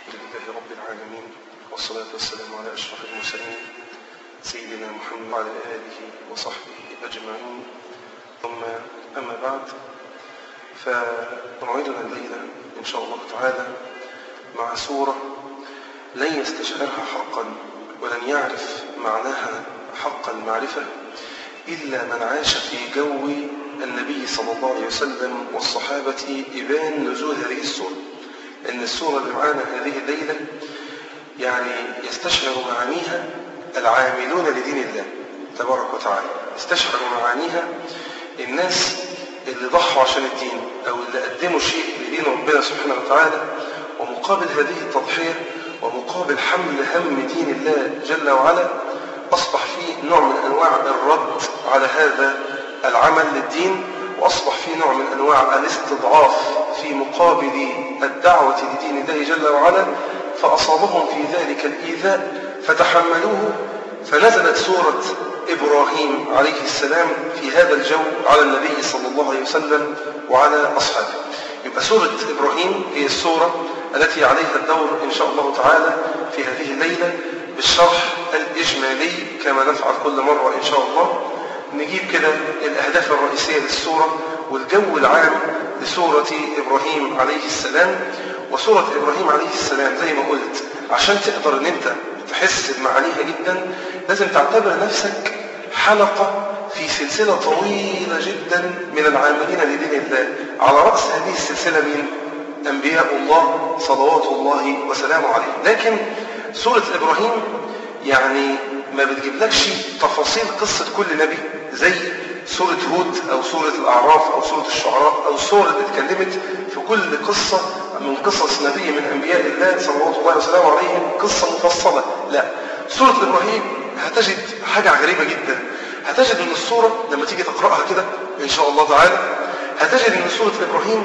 لله رب العالمين والصلاة والسلام على أشرف المرسلين سيدنا محمد وعلى آله وصحبه أجمعين ثم أما بعد فموعدنا الليلة إن شاء الله تعالى مع سورة لن يستشعرها حقا ولن يعرف معناها حق المعرفة إلا من عاش في جو النبي صلى الله عليه وسلم والصحابة إبان نزول هذه السورة لأن السورة اللي معانا هذه الليلة يعني يستشعر معانيها العاملون لدين الله تبارك وتعالى يستشعر معانيها الناس اللي ضحوا عشان الدين أو اللي قدموا شيء لدين ربنا سبحانه وتعالى ومقابل هذه التضحية ومقابل حمل هم دين الله جل وعلا أصبح فيه نوع من أنواع الرد على هذا العمل للدين وأصبح فيه نوع من أنواع الاستضعاف في مقابل الدعوة لدين الله جل وعلا فأصابهم في ذلك الإيذاء فتحملوه فنزلت سورة إبراهيم عليه السلام في هذا الجو على النبي صلى الله عليه وسلم وعلى أصحابه يبقى سورة إبراهيم هي السورة التي عليها الدور إن شاء الله تعالى في هذه الليلة بالشرح الإجمالي كما نفعل كل مرة إن شاء الله نجيب كده الأهداف الرئيسية للسورة والجو العام لسورة إبراهيم عليه السلام وسورة إبراهيم عليه السلام زي ما قلت عشان تقدر أن أنت تحس بمعانيها جدا لازم تعتبر نفسك حلقة في سلسلة طويلة جدا من العاملين لدين الله على رأس هذه السلسلة من أنبياء الله صلوات الله وسلامه عليه لكن سورة إبراهيم يعني ما بتجيبلكش تفاصيل قصة كل نبي زي سورة هود أو سورة الأعراف أو سورة الشعراء أو السورة اللي اتكلمت في كل قصة من قصص نبي من أنبياء الله صلوات الله وسلامه عليهم قصة مفصلة لا سورة إبراهيم هتجد حاجة غريبة جدا هتجد أن السورة لما تيجي تقرأها كده إن شاء الله تعالى هتجد أن سورة إبراهيم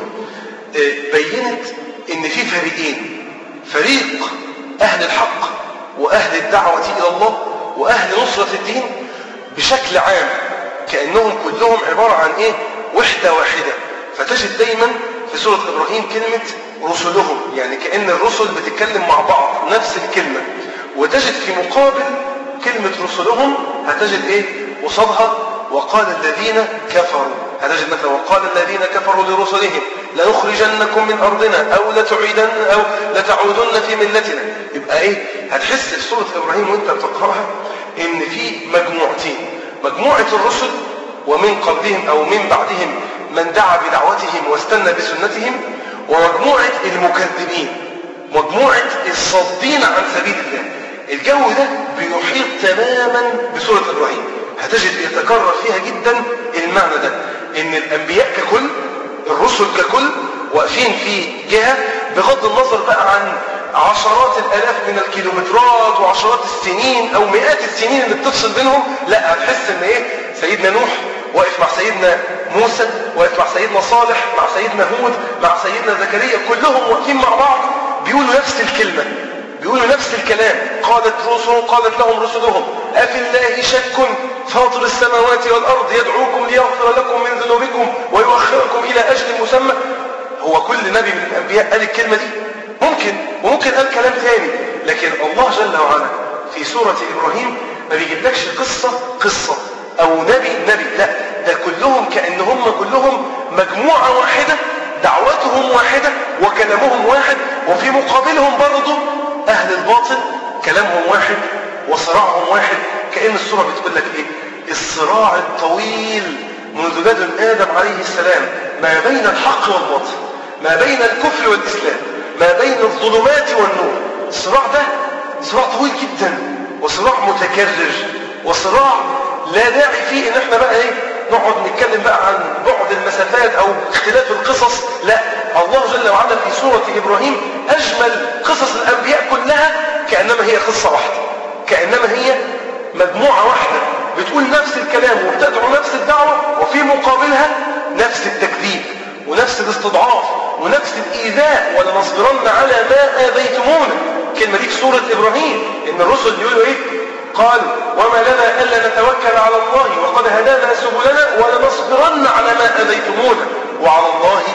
بينت أن في فريقين فريق أهل الحق وأهل الدعوة إلى الله وأهل نصرة الدين بشكل عام كأنهم كلهم عبارة عن إيه؟ وحدة واحدة فتجد دايما في سورة إبراهيم كلمة رسلهم يعني كأن الرسل بتتكلم مع بعض نفس الكلمة وتجد في مقابل كلمة رسلهم هتجد إيه؟ قصادها وقال الذين كفروا هتجد مثلا وقال الذين كفروا لرسلهم لنخرجنكم من أرضنا أو لتعيدن أو لتعودن في ملتنا يبقى إيه هتحس في سورة إبراهيم وانت بتقرأها إن في مجموعتين مجموعة الرسل ومن قبلهم أو من بعدهم من دعا بدعوتهم واستنى بسنتهم ومجموعة المكذبين مجموعة الصادين عن سبيل الله الجو ده بيحيط تماما بسورة إبراهيم هتجد يتكرر فيها جدا المعنى ده ان الانبياء ككل الرسل ككل واقفين في جهة بغض النظر بقى عن عشرات الالاف من الكيلومترات وعشرات السنين او مئات السنين اللي بتفصل بينهم لا هتحس ان ايه سيدنا نوح واقف مع سيدنا موسى واقف مع سيدنا صالح مع سيدنا هود مع سيدنا زكريا كلهم واقفين مع بعض بيقولوا نفس الكلمة بيقولوا نفس الكلام قالت رسل قالت لهم رسلهم أفي الله شك فاطر السماوات والأرض يدعوكم ليغفر لكم من ذنوبكم ويؤخركم إلى أجل مسمى هو كل نبي من الأنبياء قال الكلمة دي ممكن وممكن قال كلام ثاني لكن الله جل وعلا في سورة إبراهيم ما بيجيبلكش قصة قصة أو نبي نبي لا ده كلهم كأنهم كلهم مجموعة واحدة دعوتهم واحدة وكلامهم واحد وفي مقابلهم برضه أهل الباطل كلامهم واحد وصراعهم واحد كأن السورة بتقول لك إيه الصراع الطويل منذ لدن آدم عليه السلام ما بين الحق والباطل ما بين الكفر والإسلام ما بين الظلمات والنور الصراع ده صراع طويل جدا وصراع متكرر وصراع لا داعي فيه ان احنا بقى ايه نقعد نتكلم بقى عن بعد المسافات او اختلاف القصص لا الله جل وعلا في سورة ابراهيم اجمل قصص الانبياء كلها كأنما هي قصة واحدة كأنما هي مجموعة واحدة بتقول نفس الكلام وبتدعو نفس الدعوة وفي مقابلها نفس التكذيب ونفس الاستضعاف ونفس الإيذاء ولنصبرن على ما آذيتمونا كلمة دي في سورة إبراهيم إن الرسل يقولوا إيه قال وما لنا ألا نتوكل على الله وقد هدانا سبلنا ولنصبرن على ما أذيتمونا وعلى الله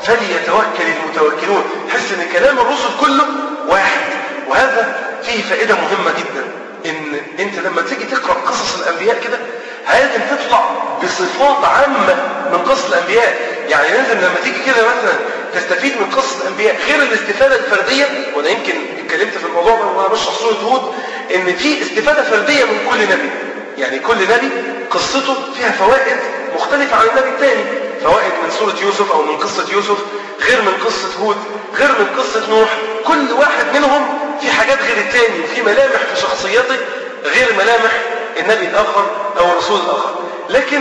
فليتوكل المتوكلون حس ان كلام الرسل كله واحد وهذا فيه فائدة مهمة جدا ان انت لما تيجي تقرأ قصص الانبياء كده لازم تطلع بصفات عامة من قصص الانبياء يعني لازم لما تيجي كده مثلا تستفيد من قصص الانبياء غير الاستفادة الفردية وانا يمكن اتكلمت في الموضوع ده وانا بشرح سورة هود ان في استفادة فردية من كل نبي يعني كل نبي قصته فيها فوائد مختلفة عن النبي الثاني فوائد من سورة يوسف أو من قصة يوسف غير من قصة هود غير من قصة نوح كل واحد منهم في حاجات غير الثاني وفي ملامح في شخصيته غير ملامح النبي الآخر أو الرسول الآخر لكن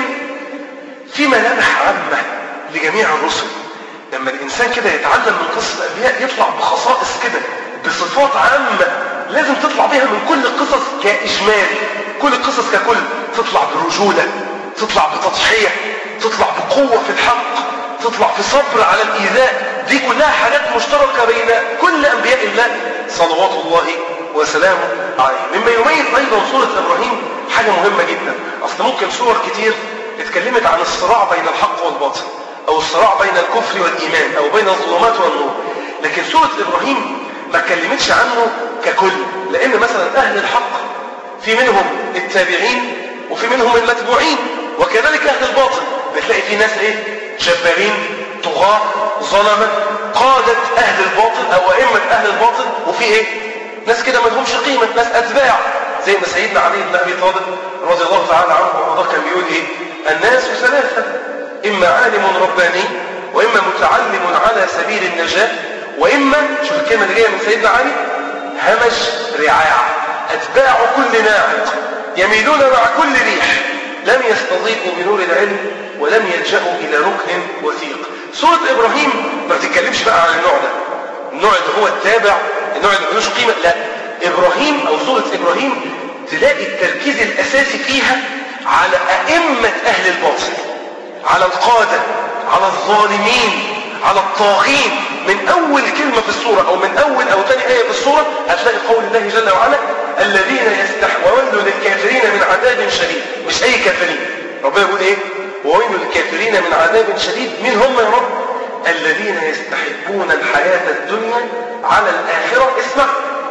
في ملامح عامة لجميع الرسل لما الإنسان كده يتعلم من قصة الأنبياء يطلع بخصائص كده بصفات عامة لازم تطلع بيها من كل القصص كإجمال كل القصص ككل تطلع برجولة تطلع بتضحية تطلع بقوة في الحق تطلع في صبر على الإيذاء دي كلها حاجات مشتركة بين كل أنبياء الله صلوات الله وسلامه عليه مما يميز أيضا سورة إبراهيم حاجة مهمة جدا أصل ممكن سور كتير اتكلمت عن الصراع بين الحق والباطل أو الصراع بين الكفر والإيمان أو بين الظلمات والنور لكن سورة إبراهيم ما اتكلمتش عنه ككل لأن مثلا أهل الحق في منهم التابعين وفي منهم المتبوعين وكذلك أهل الباطل بتلاقي في ناس إيه جبارين طغاة ظلمة قادة أهل الباطل أو أئمة أهل الباطل وفي إيه ناس كده ما لهمش قيمة ناس أتباع زي ما سيدنا علي بن أبي طالب رضي الله تعالى عنه وارضاه كان بيقول إيه الناس ثلاثة إما عالم رباني وإما متعلم على سبيل النجاة وإما شوف الكلمة اللي جاية من سيدنا علي همج رعاع أتباع كل ناعق يميلون مع كل ريح لم يستضيئوا بنور العلم ولم يلجأوا إلى ركن وثيق سورة إبراهيم ما بتتكلمش بقى عن النوع ده النوع اللي هو التابع النوع اللي ملوش قيمة لا إبراهيم أو سورة إبراهيم تلاقي التركيز الأساسي فيها على أئمة أهل الباطل على القادة على الظالمين على الطاغين من أول كلمة في السورة أو من أول أو ثاني آية في السورة هتلاقي قول الله جل وعلا الذين يستحوون للكافرين من عذاب شديد مش أي كافرين ربنا يقول إيه وويل للكافرين من عذاب شديد مين هم يا رب الذين يستحبون الحياة الدنيا على الآخرة اسمع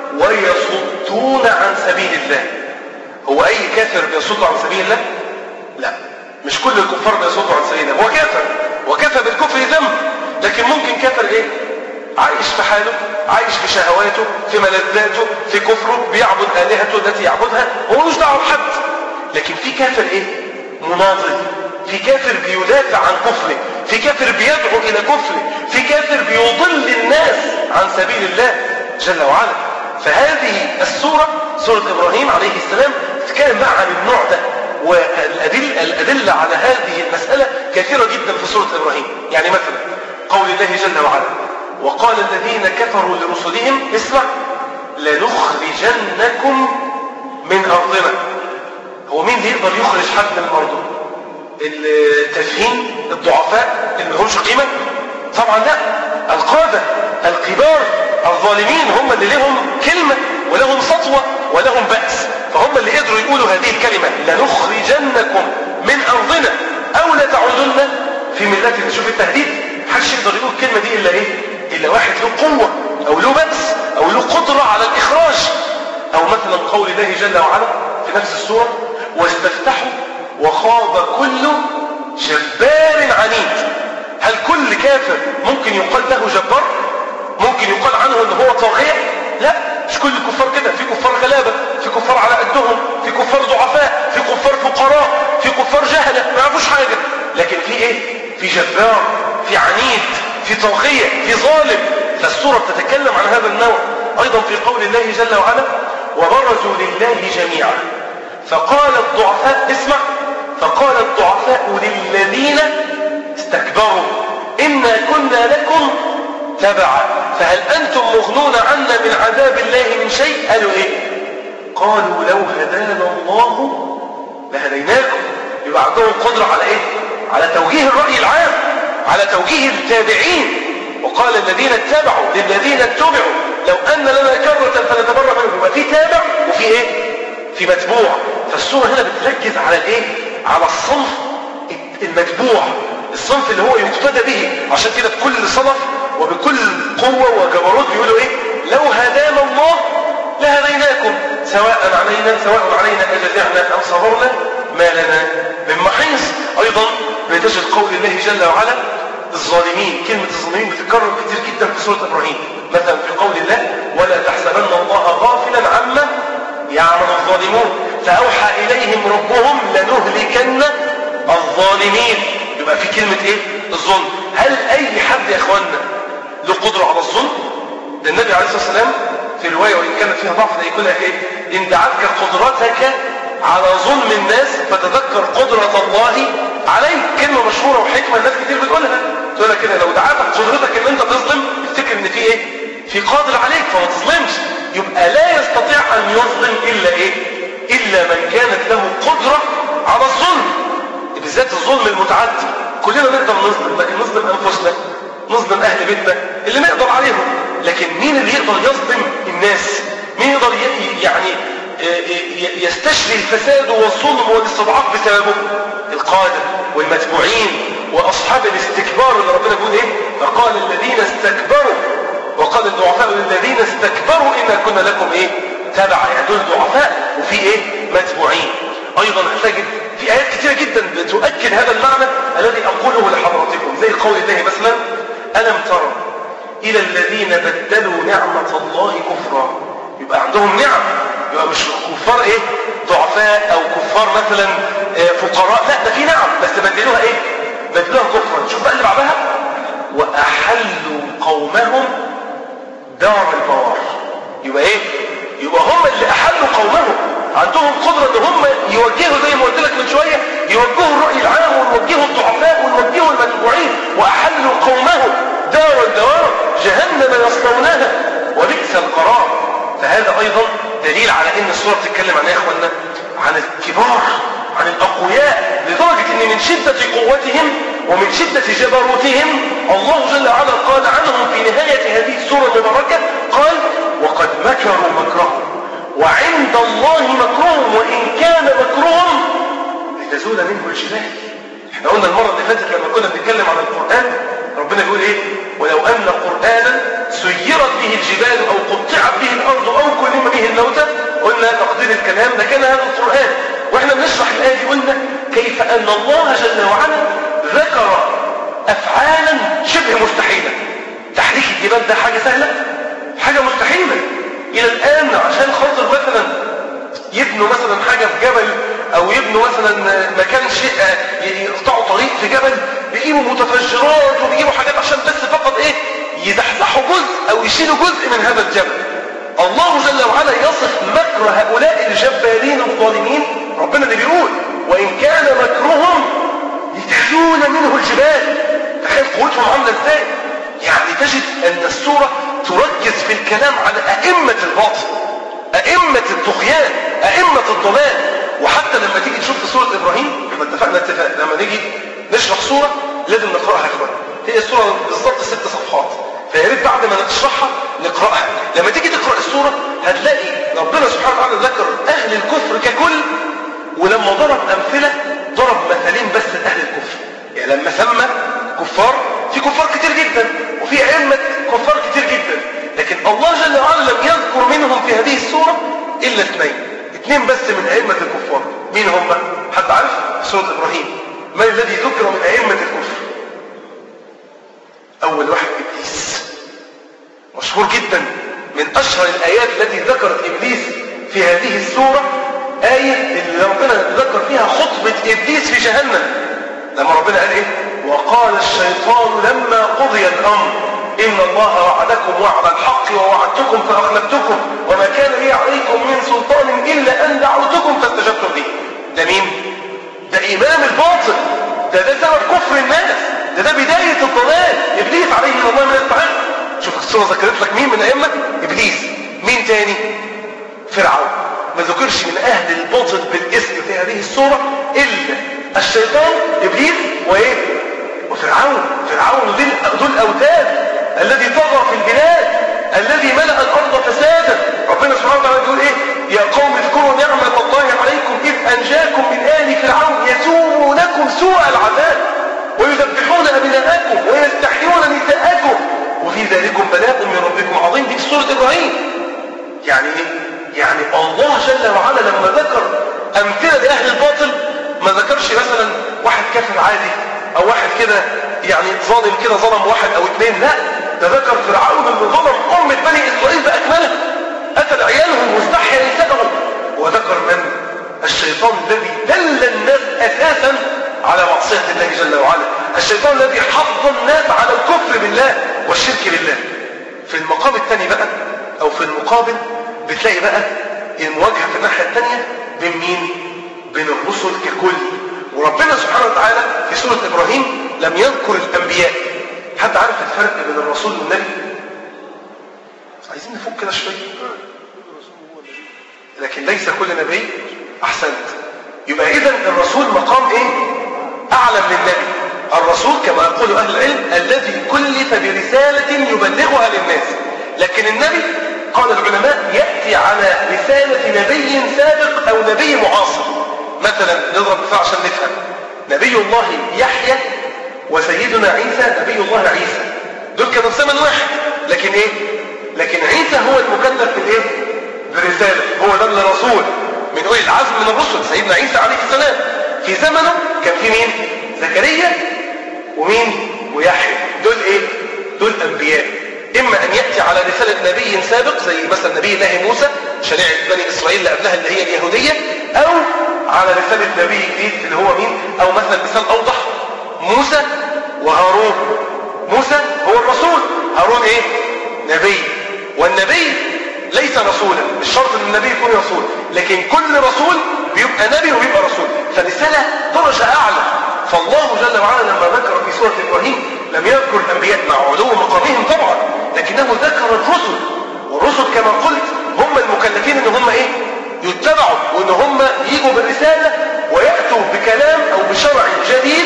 ويصدون عن سبيل الله هو أي كافر بيصد عن سبيل الله لا مش كل الكفار بيصدوا عن سبيل الله هو كافر وكفى بالكفر ذنب لكن ممكن كافر ايه عايش في حاله عايش في شهواته في ملذاته في كفره بيعبد آلهته التي يعبدها هو مش دعوه بحد لكن في كافر ايه مناضل في كافر بيدافع عن كفره في كافر بيدعو الى كفره في كافر بيضل الناس عن سبيل الله جل وعلا فهذه السورة سورة إبراهيم عليه السلام تتكلم بقى عن النوع ده والأدلة الأدلة على هذه المسألة كثيرة جدا في سورة إبراهيم يعني مثلا قول الله جل وعلا وقال الذين كفروا لرسلهم اسمع لنخرجنكم من أرضنا هو مين اللي يقدر يخرج حد من أرضه التفهيم الضعفاء اللي ملهمش قيمة طبعا لا القادة الكبار الظالمين هم اللي لهم كلمة ولهم سطوة ولهم بأس فهم اللي قدروا يقولوا هذه الكلمة لنخرجنكم من أرضنا أو لتعودن في ملتنا شوف التهديد محدش يقدر يقول الكلمة دي إلا إيه إلا واحد له قوة أو له بأس أو له قدرة على الإخراج أو مثلا قول الله جل وعلا في نفس السورة واستفتحوا وخاب كل جبار عنيد هل كل كافر ممكن يقال له جبار ممكن يقال عنه ان هو طاغية لا مش كل الكفار كده في كفار غلابة في كفار على قدهم في كفار ضعفاء في كفار فقراء في كفار جهلة ما يعرفوش حاجة لكن في ايه في جبار في عنيد في طاغية في ظالم فالسورة بتتكلم عن هذا النوع ايضا في قول الله جل وعلا وبرزوا لله جميعا فقال الضعفاء اسمع فقال الضعفاء للذين استكبروا إنا كنا لكم تبعا فهل أنتم مغنون عنا من عذاب الله من شيء قالوا إيه قالوا لو هدانا الله لهديناكم يبقى عندهم قدرة على إيه على توجيه الرأي العام على توجيه التابعين وقال الذين اتبعوا للذين اتبعوا لو أن لنا كرة فنتبرأ منهم يبقى في تابع وفي إيه في متبوع فالسورة هنا بتركز على الإيه على الصنف المتبوع الصنف اللي هو يقتدى به عشان كده بكل صنف وبكل قوة وجبروت بيقولوا ايه لو هدانا الله لهديناكم سواء علينا سواء علينا أجزعنا أم صبرنا ما لنا من محيص أيضا بتجد قول الله جل وعلا الظالمين كلمة الظالمين بتتكرر كتير جدا في سورة إبراهيم مثلا في قول الله ولا تحسبن الله غافلا عما يعمل الظالمون فأوحى إليهم ربهم لنهلكن الظالمين يبقى في كلمة إيه؟ الظلم هل أي حد يا إخواننا له قدرة على الظلم؟ ده النبي عليه الصلاة والسلام في رواية وإن كانت فيها ضعف ده يقول لك إيه؟ إن دعتك قدرتك على ظلم الناس فتذكر قدرة الله عليك كلمة مشهورة وحكمة الناس كتير بتقولها تقول لك كده لو دعاتك قدرتك إن أنت تظلم افتكر إن في إيه؟ في قادر عليك فما تظلمش يبقى لا يستطيع أن يظلم إلا إيه؟ إلا من كانت له قدرة على الظلم بالذات الظلم المتعدي كلنا نقدر نظلم لكن نظلم أنفسنا نظلم أهل بيتنا اللي نقدر عليهم لكن مين اللي يقدر يظلم الناس مين يقدر يعني يستشري الفساد والظلم والاستضعاف بسببه القادة والمتبوعين وأصحاب الاستكبار اللي ربنا بيقول إيه فقال الذين استكبروا وقال الضعفاء للذين استكبروا إنا كنا لكم إيه تبع يعني دول ضعفاء وفي إيه متبوعين أيضا هتجد في آيات كثيرة جدا بتؤكد هذا المعنى الذي أقوله لحضراتكم زي قول الله مثلا ألم ترى إلى الذين بدلوا نعمة الله كفرا يبقى عندهم نعم يبقى مش كفار إيه ضعفاء أو كفار مثلا فقراء لا ده في نعم بس بدلوها إيه بدلوها كفرا شوف بقى اللي بعدها وأحلوا قومهم دار البوار يبقى إيه يبقى هم اللي أحلوا قومهم عندهم قدرة ان هم يوجهوا زي ما قلت لك من شوية يوجهوا الرأي العام ويوجهوا الضعفاء ويوجهوا المتبوعين وأحلوا قومهم دار الدوار جهنم يصلونها وبئس القرار فهذا أيضا دليل على أن السورة بتتكلم عن يا إخواننا عن الكبار عن الأقوياء لدرجة أن من شدة قوتهم ومن شدة جبروتهم الله جل وعلا قال عنهم في نهاية هذه السورة المباركة قال وقد مكروا مكرهم وعند الله مكرهم وإن كان مكرهم لتزول منه الجبال احنا قلنا المرة اللي فاتت لما كنا بنتكلم عن القرآن ربنا بيقول ايه ولو أن قرآنا سيرت به الجبال أو قطعت به الأرض أو كلم به الموتى قلنا تقدير الكلام ده كان هذا القرآن واحنا بنشرح الآية دي قلنا كيف أن الله جل وعلا ذكر أفعالا شبه مستحيلة تحريك الجبال ده حاجة سهلة حاجة مستحيلة إلى الآن عشان خاطر مثلا يبنوا مثلا حاجة في جبل أو يبنوا مثلا مكان شيء يقطعوا طريق في جبل بيجيبوا متفجرات وبيجيبوا حاجات عشان بس فقط إيه يزحزحوا جزء أو يشيلوا جزء من هذا الجبل الله جل وعلا يصف مكر هؤلاء الجبارين الظالمين ربنا اللي بيقول وإن كان مكرهم لتزول منه الجبال تخيل قوتهم عاملة ازاي يعني تجد أن السورة تركز في الكلام على أئمة الباطل أئمة الطغيان أئمة الضلال وحتى لما تيجي تشوف في سورة إبراهيم احنا اتفقنا اتفاق لما نيجي نشرح سورة لازم نقرأها يا اخوان هي السورة بالظبط ست صفحات فيا ريت بعد ما نشرحها نقرأها لما تيجي تقرأ السورة هتلاقي ربنا سبحانه وتعالى ذكر أهل الكفر ككل ولما ضرب أمثلة ضرب مثلين بس لأهل الكفر يعني لما سمى كفار في كفار كتير جدا وفي أئمة كفار كتير جدا لكن الله جل وعلا لم يذكر منهم في هذه السورة إلا اثنين اثنين بس من أئمة الكفار مين هم؟ حد عارف؟ سورة إبراهيم من الذي ذكر من أئمة الكفر؟ أول واحد إبليس مشهور جدا من أشهر الآيات التي ذكرت إبليس في هذه السورة آية اللي ربنا ذكر فيها خطبة إبليس في جهنم لما ربنا قال إيه وقال الشيطان لما قضي الأمر إن الله وعدكم وعد الحق ووعدتكم فأخلفتكم وما كان لي عليكم من سلطان إلا أن دعوتكم فاستجبتم لي ده مين؟ ده إمام الباطل ده ده سبب كفر الناس ده ده بداية الضلال إبليس عليه من الله من يستحق شوف السورة ذكرت لك مين من أئمة إبليس مين تاني فرعون ما ذكرش من أهل الباطل بالاسم في هذه السورة إلا الشيطان إبليس وإيه وفرعون فرعون ذو الأوتاد الذي طغى في البلاد الذي ملأ الأرض فسادا ربنا سبحانه وتعالى يقول إيه يا قوم اذكروا نعمة الله عليكم إذ أنجاكم من آل فرعون يسومونكم سوء العذاب ويذبحون بلاء من ربكم عظيم دي في سورة إبراهيم يعني ايه؟ يعني الله جل وعلا لما ذكر أمثلة لأهل الباطل ما ذكرش مثلا واحد كافر عادي أو واحد كده يعني ظالم كده ظلم واحد أو اثنين لا ده ذكر فرعون اللي ظلم أمة بني إسرائيل بأكملها قتل عيالهم واستحيا نسائهم وذكر من الشيطان الذي دل الناس أساسا على معصية الله جل وعلا الشيطان الذي حض الناس على الكفر بالله والشرك بالله في المقام الثاني بقى أو في المقابل بتلاقي بقى المواجهة في الناحية الثانية بين مين؟ بين الرسل ككل وربنا سبحانه وتعالى في سورة إبراهيم لم يذكر الأنبياء حد عارف الفرق بين الرسول والنبي؟ عايزين نفك كده شوية لكن ليس كل نبي أحسنت يبقى إذا الرسول مقام إيه؟ أعلى من النبي الرسول كما يقول أهل العلم الذي كلف برسالة يبلغها للناس لكن النبي قال العلماء يأتي على رسالة نبي سابق أو نبي معاصر مثلا نضرب مثال عشان نفهم نبي الله يحيى وسيدنا عيسى نبي الله عيسى دول كانوا في زمن واحد لكن ايه لكن عيسى هو المكلف بالايه برسالة هو ده اللي رسول من أولي العزم من الرسل سيدنا عيسى عليه السلام في زمنه كان في مين زكريا ومين ويحيى دول ايه دول انبياء اما ان ياتي على رساله نبي سابق زي مثلا نبي الله موسى شريعه بني اسرائيل اللي قبلها اللي هي اليهوديه او على رساله نبي جديد اللي هو مين او مثلا مثال اوضح موسى وهارون موسى هو الرسول هارون ايه نبي والنبي ليس رسولا مش شرط ان النبي يكون رسول لكن كل رسول بيبقى نبي وبيبقى رسول فالرساله درجه اعلى فالله جل وعلا لما ذكر في سورة إبراهيم لم يذكر الأنبياء مع علو مقامهم طبعا لكنه ذكر الرسل والرسل كما قلت هم المكلفين ان هم ايه يتبعوا وان هم يجوا بالرسالة ويأتوا بكلام او بشرع جديد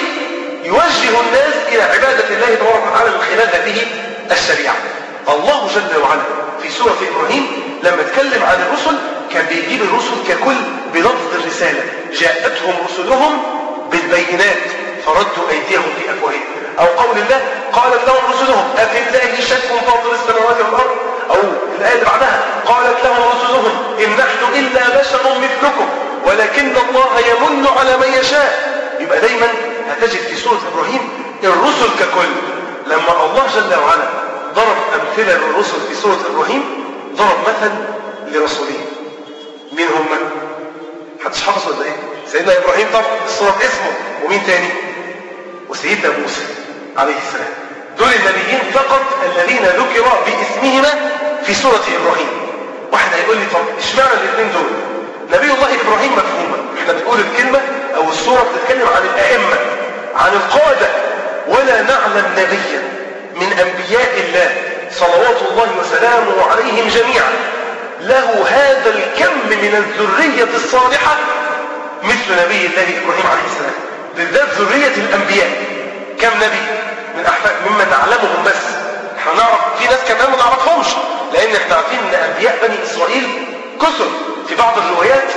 يوجه الناس الى عبادة الله تبارك وتعالى من خلال هذه الشريعة الله جل وعلا في سورة إبراهيم لما اتكلم عن الرسل كان بيجيب الرسل ككل بلفظ الرسالة جاءتهم رسلهم بالبينات فردوا أيديهم في أفواههم أو قول الله قالت لهم رسلهم أفي الله شك فاطر السماوات والأرض أو الآية اللي بعدها قالت لهم رسلهم إن نحن إلا بشر مثلكم ولكن الله يمن على من يشاء يبقى دايما هتجد في سورة إبراهيم الرسل ككل لما الله جل وعلا ضرب أمثلة للرسل في سورة إبراهيم ضرب مثل لرسولين مين هم؟ محدش حافظ ولا ايه؟ سيدنا ابراهيم طبعا الصورة اسمه ومين تاني؟ وسيدنا موسى عليه السلام دول النبيين فقط الذين ذكر باسمهما في سورة ابراهيم واحد هيقول لي طب اشمعنى الاثنين دول؟ نبي الله ابراهيم مفهومة احنا بنقول الكلمة او السورة بتتكلم عن الائمة عن القادة ولا نعلم نبيا من انبياء الله صلوات الله وسلامه عليهم جميعا له هذا الكم من الذرية الصالحة مثل نبي الله إبراهيم عليه السلام بالذات ذرية الأنبياء كم نبي من أحفاد ممن نعلمهم بس احنا نعرف في ناس كمان ما نعرفهمش لأن احنا عارفين أن أنبياء بني إسرائيل كثر في بعض الروايات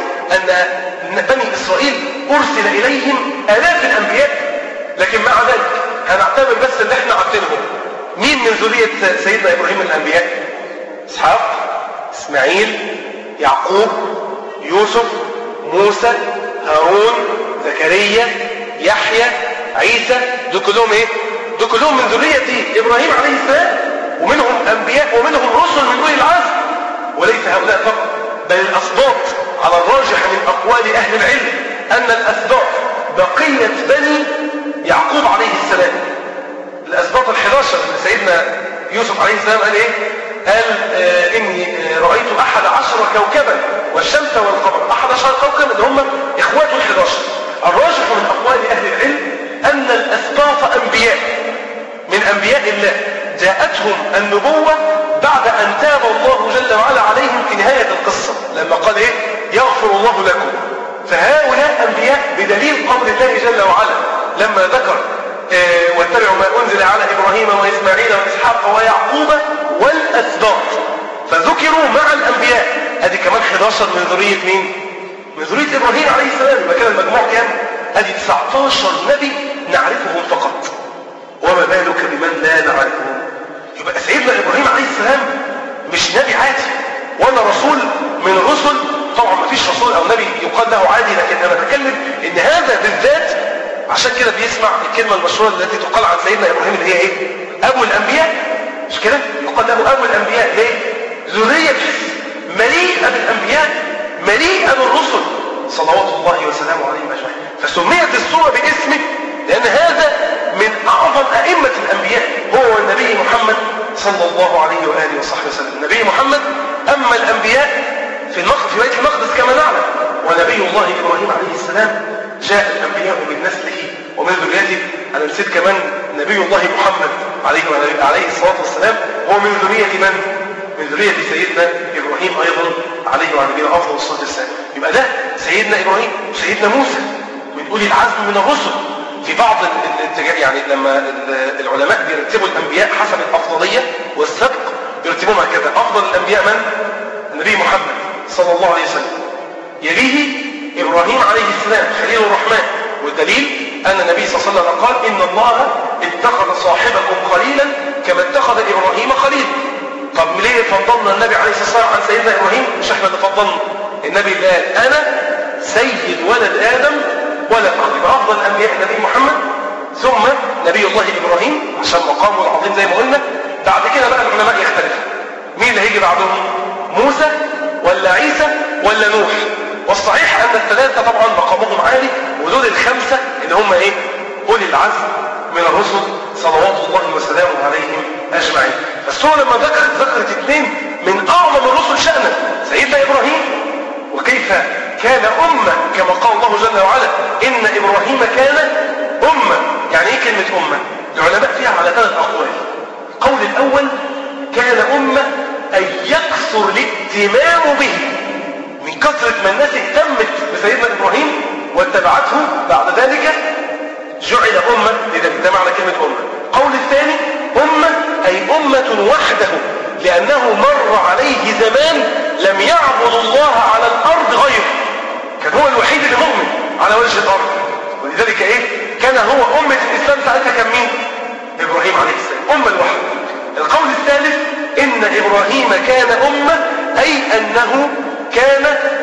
أن بني إسرائيل أرسل إليهم آلاف الأنبياء لكن مع ذلك هنعتبر بس اللي احنا عارفينهم مين من ذرية سيدنا إبراهيم الأنبياء إسحاق إسماعيل يعقوب يوسف موسى هارون زكريا يحيى عيسى دول كلهم ايه دول كلهم من ذرية ابراهيم عليه السلام ومنهم انبياء ومنهم رسل من اولي العزم وليس هؤلاء فقط بل الاسباط على الراجح من اقوال اهل العلم ان الاسباط بقية بني يعقوب عليه السلام الاسباط ال11 سيدنا يوسف عليه السلام قال ايه قال آه إني آه رأيت أحد عشر كوكبا والشمس والقمر أحد عشر كوكبا اللي هم إخوات الحداشر الراجح من أقوال أهل العلم أن الأسباط أنبياء من أنبياء الله جاءتهم النبوة بعد أن تاب الله جل وعلا عليهم في نهاية القصة لما قال إيه يغفر الله لكم فهؤلاء أنبياء بدليل قول الله جل وعلا لما ذكر آه واتبعوا ما أنزل على إبراهيم وإسماعيل وإسحاق ويعقوب والأسباط فذكروا مع الأنبياء ادي كمان 11 من ذرية مين؟ من ذرية إبراهيم عليه السلام يبقى كده المجموع كام؟ ادي 19 نبي نعرفهم فقط وما بالك بمن لا نعرفهم يبقى سيدنا ابراهيم عليه السلام مش نبي عادي ولا رسول من الرسل طبعا ما فيش رسول او نبي يقال له عادي لكن انا بتكلم ان هذا بالذات عشان كده بيسمع الكلمه المشهوره التي تقال عن سيدنا ابراهيم اللي هي ايه؟ ابو الانبياء مش كده؟ يقال له ابو الانبياء ليه؟ ذريه مليئه بالانبياء مليئه بالرسل صلوات الله وسلامه عليهم اجمعين فسميت السوره باسمه لان هذا من اعظم ائمه الانبياء هو النبي محمد صلى الله عليه واله وصحبه وسلم النبي محمد اما الانبياء في المقدس في بيت المقدس كما نعلم ونبي الله ابراهيم عليه السلام جاء الانبياء من نسله ومن ذريته انا نسيت كمان نبي الله محمد عليه عليه الصلاه والسلام هو من ذريه من؟ من ذريه سيدنا ابراهيم ايضا عليه وعلى نبينا افضل الصلاه والسلام يبقى ده سيدنا ابراهيم وسيدنا موسى من اولي العزم من الرسل في بعض يعني لما العلماء بيرتبوا الانبياء حسب الافضليه والسبق بيرتبوهم هكذا افضل الانبياء من؟ النبي محمد صلى الله عليه وسلم يليه ابراهيم عليه السلام خليل الرحمن والدليل ان النبي صلى الله عليه وسلم قال ان الله اتخذ صاحبكم خليلا كما اتخذ ابراهيم خليلا طب ليه فضلنا النبي عليه الصلاه والسلام عن سيدنا ابراهيم مش احنا اللي فضلنا النبي قال انا سيد ولد ادم ولا فخر يبقى افضل الانبياء النبي محمد ثم نبي الله ابراهيم عشان مقامه العظيم زي ما قلنا بعد كده بقى العلماء يختلفوا مين اللي هيجي بعدهم موسى ولا عيسى ولا نوح والصحيح ان الثلاثه طبعا مقامهم عالي ودول الخمسه اللي هم ايه اولي العزم من الرسل صلوات الله وسلامه عليهم اجمعين فالسوره لما ذكرت ذكرت اثنين من اعظم الرسل شانا سيدنا ابراهيم وكيف كان امه كما قال الله جل وعلا ان ابراهيم كان امه يعني ايه كلمه امه العلماء فيها على ثلاث اقوال القول الاول كان امه أن يكثر الاهتمام به من كثرة ما الناس اهتمت بسيدنا إبراهيم واتبعته بعد ذلك جعل أمة لذلك ده معنى كلمة أمة القول الثاني أمة أي أمة وحده لأنه مر عليه زمان لم يعبد الله على الأرض غيره كان هو الوحيد اللي مؤمن على وجه الأرض ولذلك إيه كان هو أمة الإسلام ساعتها كان مين إبراهيم عليه السلام أمة الوحده القول الثالث إن إبراهيم كان أمة أي أنه كان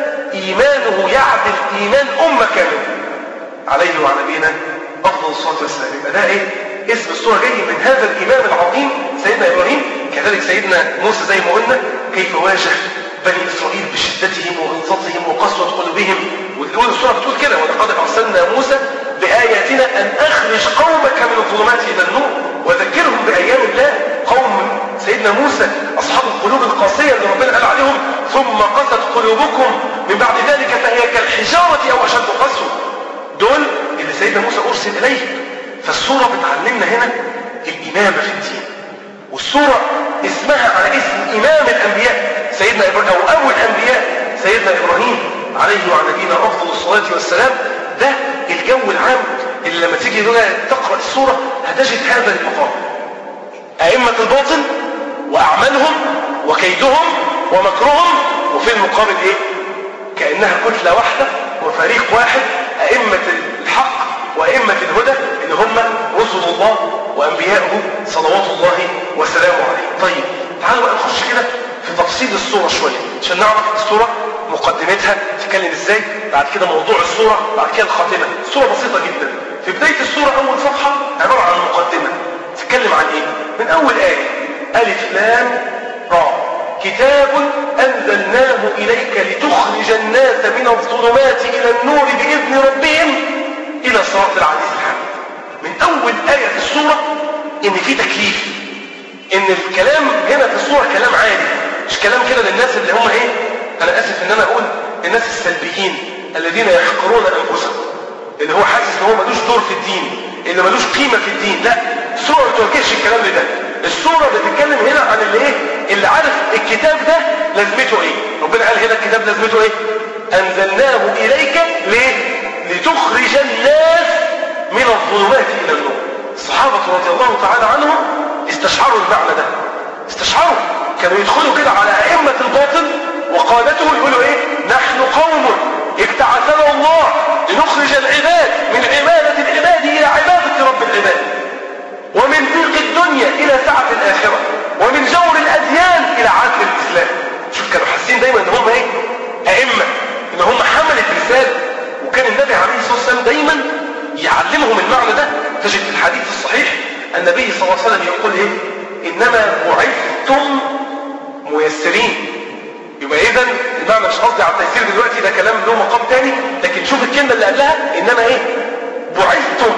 إيمانه يعدل إيمان أمة كاملة عليه وعلى نبينا أفضل الصلاة والسلام يبقى ده إيه؟ اسم السورة جاي من هذا الإمام العظيم سيدنا إبراهيم كذلك سيدنا موسى زي ما قلنا كيف واجه بني إسرائيل بشدتهم وغلظتهم وقسوة قلوبهم وتقول السورة بتقول كده ولقد أرسلنا موسى بآياتنا أن أخرج قومك من الظلمات إلى النور وذكرهم بأيام الله قوم سيدنا موسى أصحاب القلوب القاسية اللي ربنا قال عليهم ثم قست قلوبكم من بعد ذلك فهي كالحجارة أو أشد قسوة دول اللي سيدنا موسى أرسل إليه فالسورة بتعلمنا هنا الإمامة في الدين والسورة اسمها على اسم إمام الأنبياء سيدنا إبراهيم أو أول الأنبياء سيدنا إبراهيم عليه وعلى نبينا أفضل الصلاة والسلام ده الجو العام اللي لما تيجي هنا تقرأ السورة هتجد هذا المقام أئمة الباطل وأعمالهم وكيدهم ومكرهم وفي المقابل إيه؟ كأنها كتلة واحدة وفريق واحد أئمة الحق وأئمة الهدى اللي هم رسل الله وأنبياؤه صلوات الله وسلامه عليه طيب تعالوا بقى نخش كده في تفصيل الصورة شوية عشان نعرف الصورة مقدمتها تتكلم ازاي بعد كده موضوع الصورة بعد كده الخاتمة الصورة بسيطة جدا في بداية الصورة أول صفحة عبارة عن مقدمة تتكلم عن ايه من أول آية ألف لام را كتاب أنزلناه إليك لتخرج الناس من الظلمات إلى النور بإذن ربهم إلى صراط العزيز الحميد من أول آية في السورة إن في تكليف إن الكلام هنا في السورة كلام عادي مش كلام كده للناس اللي هم إيه أنا آسف إن أنا أقول الناس السلبيين الذين يحقرون أنفسهم اللي هو حاسس إن هو ملوش دور في الدين اللي ملوش قيمة في الدين لا السورة ما توجهش الكلام لده السورة بتتكلم هنا عن اللي ايه اللي عارف الكتاب ده لازمته ايه ربنا قال هنا الكتاب لازمته ايه انزلناه اليك ليه لتخرج الناس من الظلمات الى النور الصحابة رضي الله تعالى عنهم استشعروا المعنى ده استشعروا كانوا يدخلوا كده على ائمة الباطل وقادته يقولوا ايه نحن قوم ابتعثنا الله لنخرج العباد من عبادة العباد الى عبادة رب العباد ومن ضيق الدنيا إلى سعة الآخرة ومن جور الأديان إلى عدل الإسلام شوف كانوا حاسين دايما إن هم إيه أئمة إن هم حملة رسالة وكان النبي عليه الصلاة والسلام دايما يعلمهم المعنى ده تجد في الحديث الصحيح النبي صلى الله عليه وسلم يقول إيه إنما بعثتم ميسرين يبقى اذا المعنى مش قصدي على التيسير دلوقتي ده كلام له مقام تاني لكن شوف الكلمه اللي قالها انما ايه بعثتم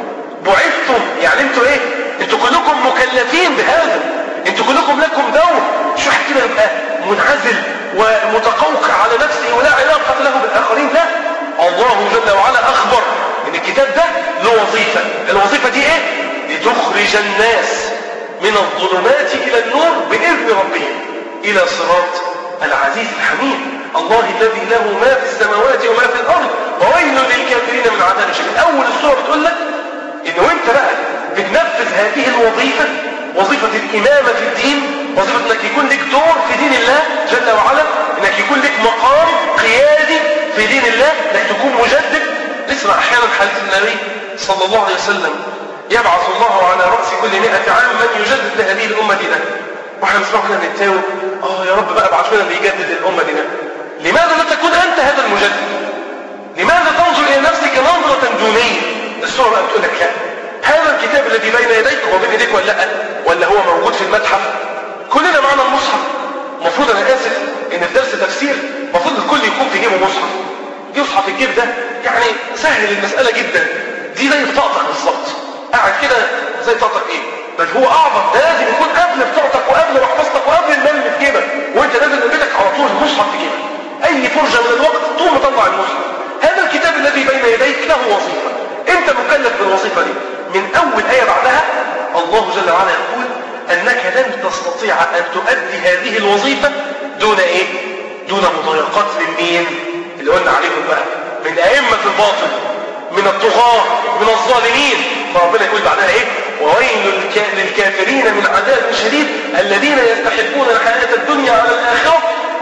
بعثتم يعني انتوا ايه انتوا كلكم مكلفين بهذا انتوا كلكم لكم دور شو واحد كده يبقى منعزل ومتقوقع على نفسه ولا علاقه له بالاخرين لا الله جل وعلا اخبر ان الكتاب ده له وظيفه الوظيفه دي ايه لتخرج الناس من الظلمات الى النور باذن ربهم الى صراط العزيز الحميد الله الذي له ما في السماوات وما في الارض وويل للكافرين من عذاب شديد اول السوره بتقول لك ان وانت بقى بتنفذ هذه الوظيفه وظيفه الامامه في الدين وظيفه انك يكون لك دور في دين الله جل وعلا انك يكون لك مقام قيادي في دين الله انك تكون مجدد اسمع احيانا حديث النبي صلى الله عليه وسلم يبعث الله على راس كل 100 عام من يجدد لهذه الامه دينها واحنا بنسمع كده بنتاوب اه يا رب بقى ابعث لنا اللي يجدد الامه دينا لماذا لا تكون انت هذا المجدد لماذا تنظر الى نفسك نظره دونيه السوره بقى بتقول لك لا هذا الكتاب الذي بين يديك هو بين يديك ولا لا ولا هو موجود في المتحف كلنا معنا المصحف المفروض انا اسف ان في درس تفسير المفروض الكل يكون في جيبه مصحف يصحف الجيب ده يعني سهل المساله جدا دي زي بطاقتك بالظبط قاعد كده زي بطاقتك ايه بل هو اعظم ده لازم يكون قبل بطاقتك وقبل محفظتك وقبل المال اللي في جيبك وانت نازل من بيتك على طول المصحف في جيبك اي فرجه من الوقت تقوم مطلع المصحف هذا الكتاب الذي بين يديك له وظيفه انت مكلف بالوظيفه دي من اول ايه بعدها الله جل وعلا يقول انك لن تستطيع ان تؤدي هذه الوظيفه دون ايه دون مضايقات من مين اللي قلنا عليهم بقى من ائمه الباطل من الطغاة من الظالمين فربنا يقول بعدها ايه وويل للكافرين من عذاب شديد الذين يستحبون الحياة الدنيا على الآخرة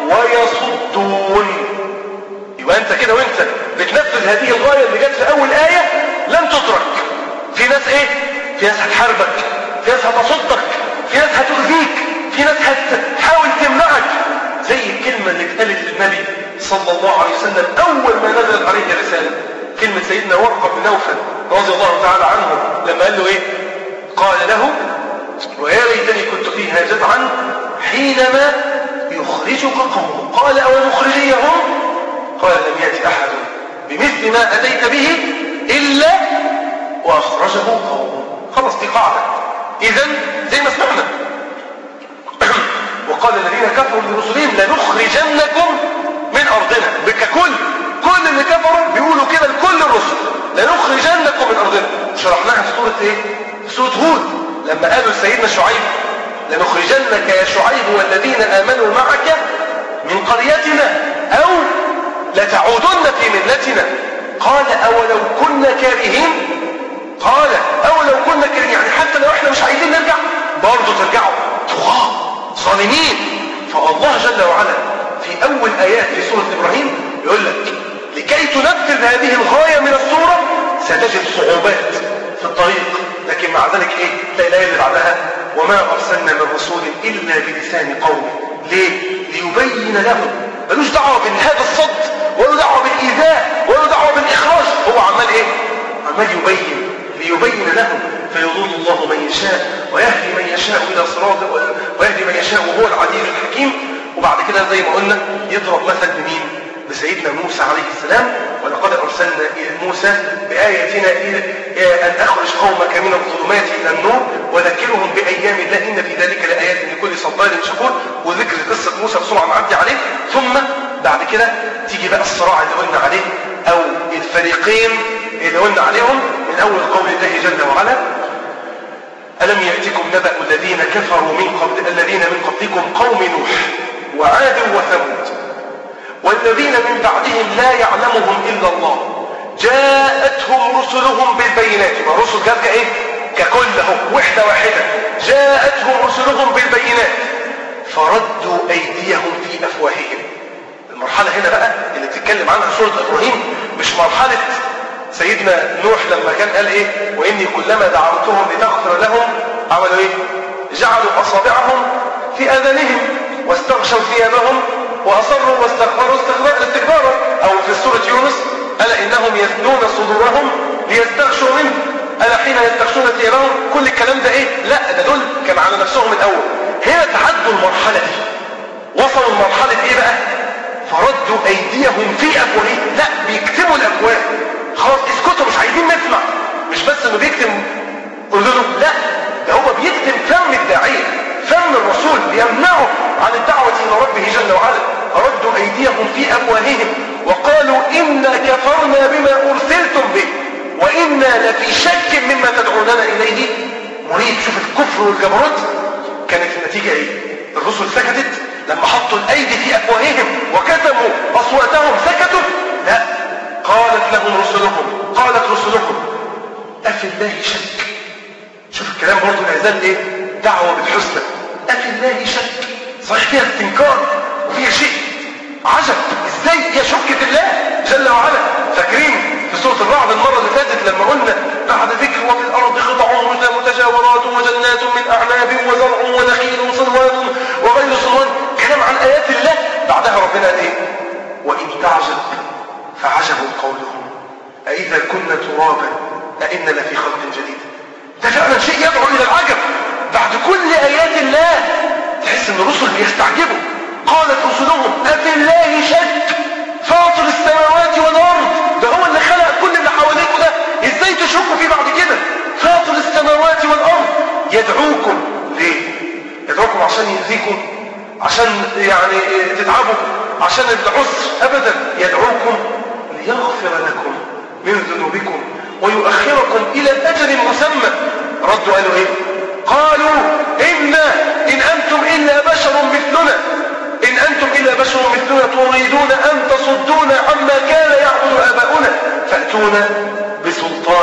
ويصدون يبقى انت كده وانت بتنفذ هذه الغاية اللي جت في اول آية لن تترك في ناس ايه في ناس هتحاربك في ناس هتصدك في ناس هتؤذيك في ناس هتحاول تمنعك زي الكلمة اللي اتقالت للنبي صلى الله عليه وسلم اول ما نزلت عليه الرسالة كلمة سيدنا ورقة بن نوفل رضي الله تعالى عنه لما قال له ايه قال له ويا ليتني كنت فيها جدعا حينما يخرجك قوم قال او مخرجيهم قال لم يأتي احد بمثل ما اتيت به الا واخرجه قوم خلاص دي قاعدة اذا زي ما سمعنا وقال الذين كفروا لرسلهم لنخرجنكم من ارضنا ككل كل اللي كفروا بيقولوا كده لكل الرسل لنخرجنكم من ارضنا شرحناها في سوره ايه في سوره هود لما قالوا لسيدنا شعيب لنخرجنك يا شعيب والذين امنوا معك من قريتنا او لتعودن في ملتنا قال اولو كنا كارهين قال اولو كنا كارهين يعني حتى لو احنا مش عايزين نرجع برضه ترجعوا طغاة ظالمين فالله جل وعلا في اول ايات في سوره ابراهيم يقول لك لكي تنفذ هذه الغاية من الصورة ستجد صعوبات في الطريق لكن مع ذلك ايه تلاقي الآية اللي بعدها وما أرسلنا من رسول إلا بلسان قومه ليه؟ ليبين لهم ملوش دعوة بهذا الصد ولا دعوة بالإيذاء ولا دعوة بالإخراج هو عمال ايه؟ عمال يبين ليبين لهم فيضل الله من يشاء ويهدي من يشاء إلى صراط ويهدي من يشاء وهو العزيز الحكيم وبعد كده زي ما قلنا يضرب مثل بمين؟ بسيدنا موسى عليه السلام ولقد أرسلنا إلى موسى بآياتنا إلى أن أخرج قومك من الظلمات إلى النور وذكرهم بأيام الله إن في ذلك لآيات لكل صبار شكور وذكر قصة موسى بسرعة نعدي عليه ثم بعد كده تيجي بقى الصراع اللي قلنا عليه أو الفريقين اللي قلنا عليهم من أول قول الله جل وعلا ألم يأتكم نبأ الذين كفروا من قبل الذين من قبلكم قوم نوح وعاد وثمود والذين من بعدهم لا يعلمهم إلا الله جاءتهم رسلهم بالبينات ما الرسل جاب كايه ككل اهو وحده واحده جاءتهم رسلهم بالبينات فردوا ايديهم في افواههم المرحله هنا بقى اللي بتتكلم عنها سوره ابراهيم مش مرحله سيدنا نوح لما كان قال ايه واني كلما دعوتهم لتغفر لهم عملوا ايه جعلوا أصابعهم في آذانهم واستغشوا ثيابهم وأصروا واستكبروا استكبارا أو في سورة يونس ألا إنهم يثنون صدورهم ليستغشوا منه ألا حين يستغشون ثيابهم كل الكلام ده إيه؟ لا ده دول كان على نفسهم الأول هنا تعدوا المرحلة دي وصلوا لمرحلة إيه بقى؟ فردوا أيديهم في أفواههم لا بيكتموا الأفواه خلاص اسكتوا مش عايزين نسمع مش بس إنه بيكتم قولوا لا ده هو بيكتم فم الداعية فم الرسول بيمنعه عن الدعوة إلى ربه جل وعلا ردوا أيديهم في أفواههم وقالوا إنا كفرنا بما أرسلتم به وإنا لفي شك مما تدعوننا إليه مريد شوف الكفر والجبروت كانت النتيجة إيه الرسل سكتت لما حطوا الأيدي في أفواههم وكتموا أصواتهم سكتوا لا قالت لهم رسلهم قالت رسلهم أفي الله شك شوف الكلام برضه لا يزال ايه دعوة بالحسنى أفي الله شك صحيح فيها استنكار وفيها شيء عجب ازاي يشك في الله جل وعلا فاكرين في سورة الرعد المرة اللي فاتت لما قلنا بعد ذكر وفي الأرض قطع متجاورات وجنات من أعناب وزرع ونخيل صنوان وغير صنوان كلام عن آيات الله بعدها ربنا قال ايه وإن تعجب فعجب قولهم أئذا كنا ترابا أئنا لفي خلق جديد ده فعلا شيء يدعو إلى العجب بعد كل آيات الله تحس ان الرسل بيستعجبوا قالت رسلهم أفي الله شك فاطر السماوات والأرض ده هو اللي خلق كل اللي حواليكم ده ازاي تشكوا فيه بعد كده فاطر السماوات والأرض يدعوكم ليه يدعوكم عشان يهديكم عشان يعني تتعبوا عشان العسر أبدا يدعوكم ليغفر لكم من ذنوبكم ويؤخركم إلى أجل مسمى ردوا قالوا إيه قالوا إنا إن أنتم إلا بشر مثلنا إن أنتم إلا بشر مثلنا تريدون أن تصدونا عما كان يعبد آباؤنا فأتونا بسلطان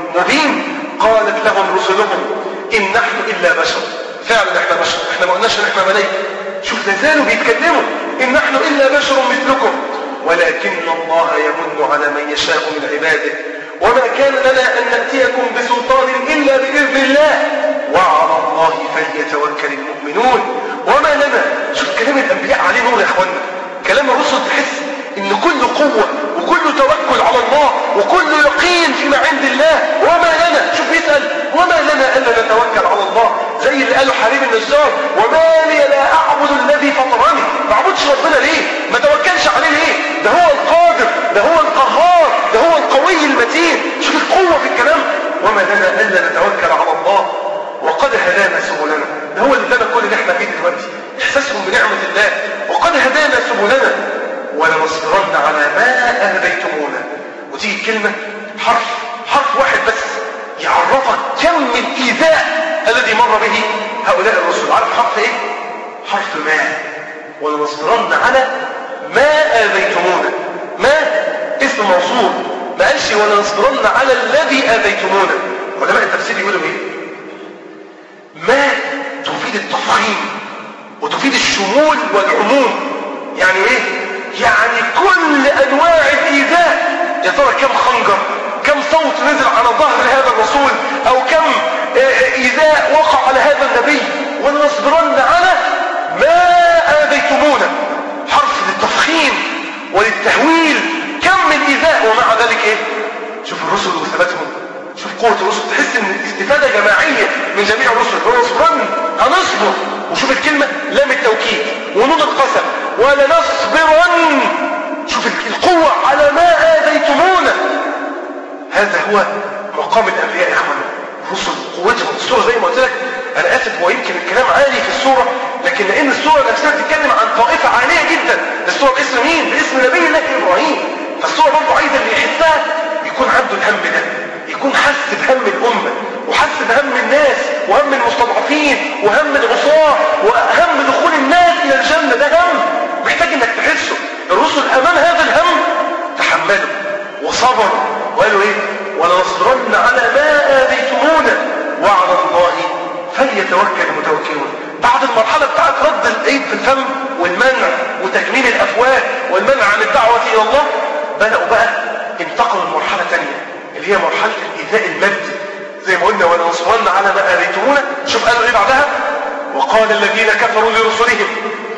مبين قالت لهم رسلهم إن نحن إلا بشر فعلا احنا بشر احنا ما قلناش ان احنا ملائكه شوف لازالوا بيتكلموا ان نحن الا بشر مثلكم ولكن الله يمن على من يشاء من عباده وما كان لنا أن نأتيكم بسلطان إلا بإذن الله وعلى الله فليتوكل المؤمنون وما لنا شوف كلام الأنبياء عليه نور يا أخوانا كلام الرسل تحس إن كل قوة وكل توكل على الله وكل يقين فيما عند الله وما لنا شوف يسأل وما لنا ألا نتوكل على الله زي اللي قاله حبيب النجار وما لي لا أعبد الذي فطرني ما أعبدش ربنا ليه ما توكلش عليه ليه ده هو القادر ده هو القهار ده هو القوي المتين شوف القوة في الكلام وما لنا ألا نتوكل على الله وقد هدانا سبلنا ده هو اللي ادانا كل اللي احنا فيه دلوقتي احساسهم بنعمة الله وقد هدانا سبلنا ولنصبرن على ما اهديتمونا وتيجي الكلمة حرف حرف واحد بس يعرفك كم الايذاء الذي مر به هؤلاء الرسل عارف حرف ايه حرف ما ولنصبرن على ما اذيتمونا ما اسم موصول ما قالش ولنصبرن على الذي اذيتمونا علماء التفسير يقولوا ايه ما تفيد التفخيم وتفيد الشمول والعموم يعني ايه يعني كل انواع الايذاء يا ترى كم خنجر كم صوت نزل على ظهر هذا الرسول او كم ايذاء وقع على هذا النبي ولنصبرن على ما اذيتمونا حرف للتفخيم وللتهويل كم من ايذاء ومع ذلك ايه شوف الرسل وثباتهم شوف قوة الرسل تحس ان الاستفادة جماعية من جميع الرسل ونصبرن هنصبر وشوف الكلمة لام التوكيد ونون القسم ولنصبرن شوف القوة على ما آذيتمونا هذا هو مقام الأنبياء يا إخوانا الرسل قوتهم السورة زي ما قلت لك أنا آسف هو يمكن الكلام عالي في السورة لكن لأن السورة نفسها بتتكلم عن طائفة عالية جدا السورة باسم مين؟ باسم نبي الله إبراهيم فالسورة برضه عايزة اللي يحسها يكون عنده الهم ده يكون حس بهم الأمة وحس بهم الناس وهم المستضعفين وهم العصاة وهم دخول الناس إلى الجنة ده هم محتاج انك تحسه الرسل أمام هذا الهم تحملوا وصبروا وقالوا ايه ولنصبرن على ما آذيتمونا وعلى الله فليتوكل المتوكلون بعد المرحلة بتاعت رد الأيد في الفم والمنع وتجميل الأفواه والمنع عن الدعوة إلى الله بدأوا بقى انتقلوا لمرحلة تانية اللي هي مرحلة الإيذاء المادي زي ما قلنا ولنصبرن على ما آذيتمونا شوف قالوا ايه بعدها وقال الذين كفروا لرسلهم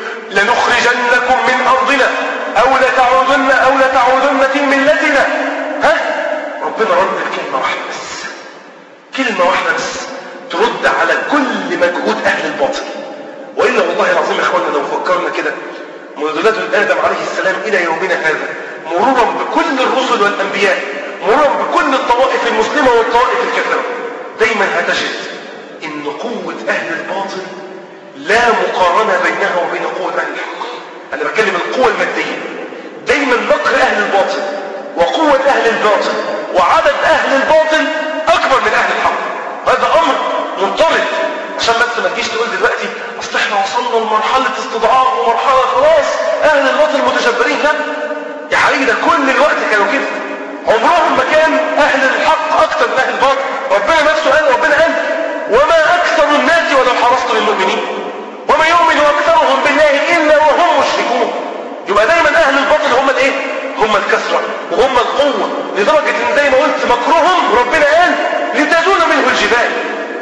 لنخرجنكم من أرضنا أو لتعودن أو لتعودن في ملتنا ها ربنا رد بكلمة واحدة بس كلمة واحدة بس ترد على كل مجهود أهل الباطل وإلا والله العظيم يا إخواننا لو فكرنا كده منذ لدن آدم عليه السلام إلى يومنا هذا مرورا بكل الرسل والأنبياء مرورا بكل الطوائف المسلمة والطوائف الكافرة دايما هتجد إن قوة أهل الباطل لا مقارنة بينها وبين قوة أهل الحق أنا بتكلم القوة المادية دايما مكر أهل الباطل وقوة أهل الباطل وعدد أهل الباطل أكبر من أهل الحق هذا أمر منطرد عشان بس ما تجيش تقول دلوقتي أصل احنا وصلنا لمرحلة استضعاف ومرحلة خلاص أهل الباطل متجبرين لا يا حبيبي ده كل الوقت كانوا كده عمرهم ما كان أهل الحق أكثر من أهل الباطل ربنا نفسه قال ربنا قال وما أكثر الناس ولو حرصت بالمؤمنين وما يؤمن أكثرهم بالله إلا وهم مشركون يبقى دايما أهل الباطل هم الإيه؟ هم الكسرة وهم القوة لدرجة إن زي ما قلت مكرهم ربنا قال لتزول منه الجبال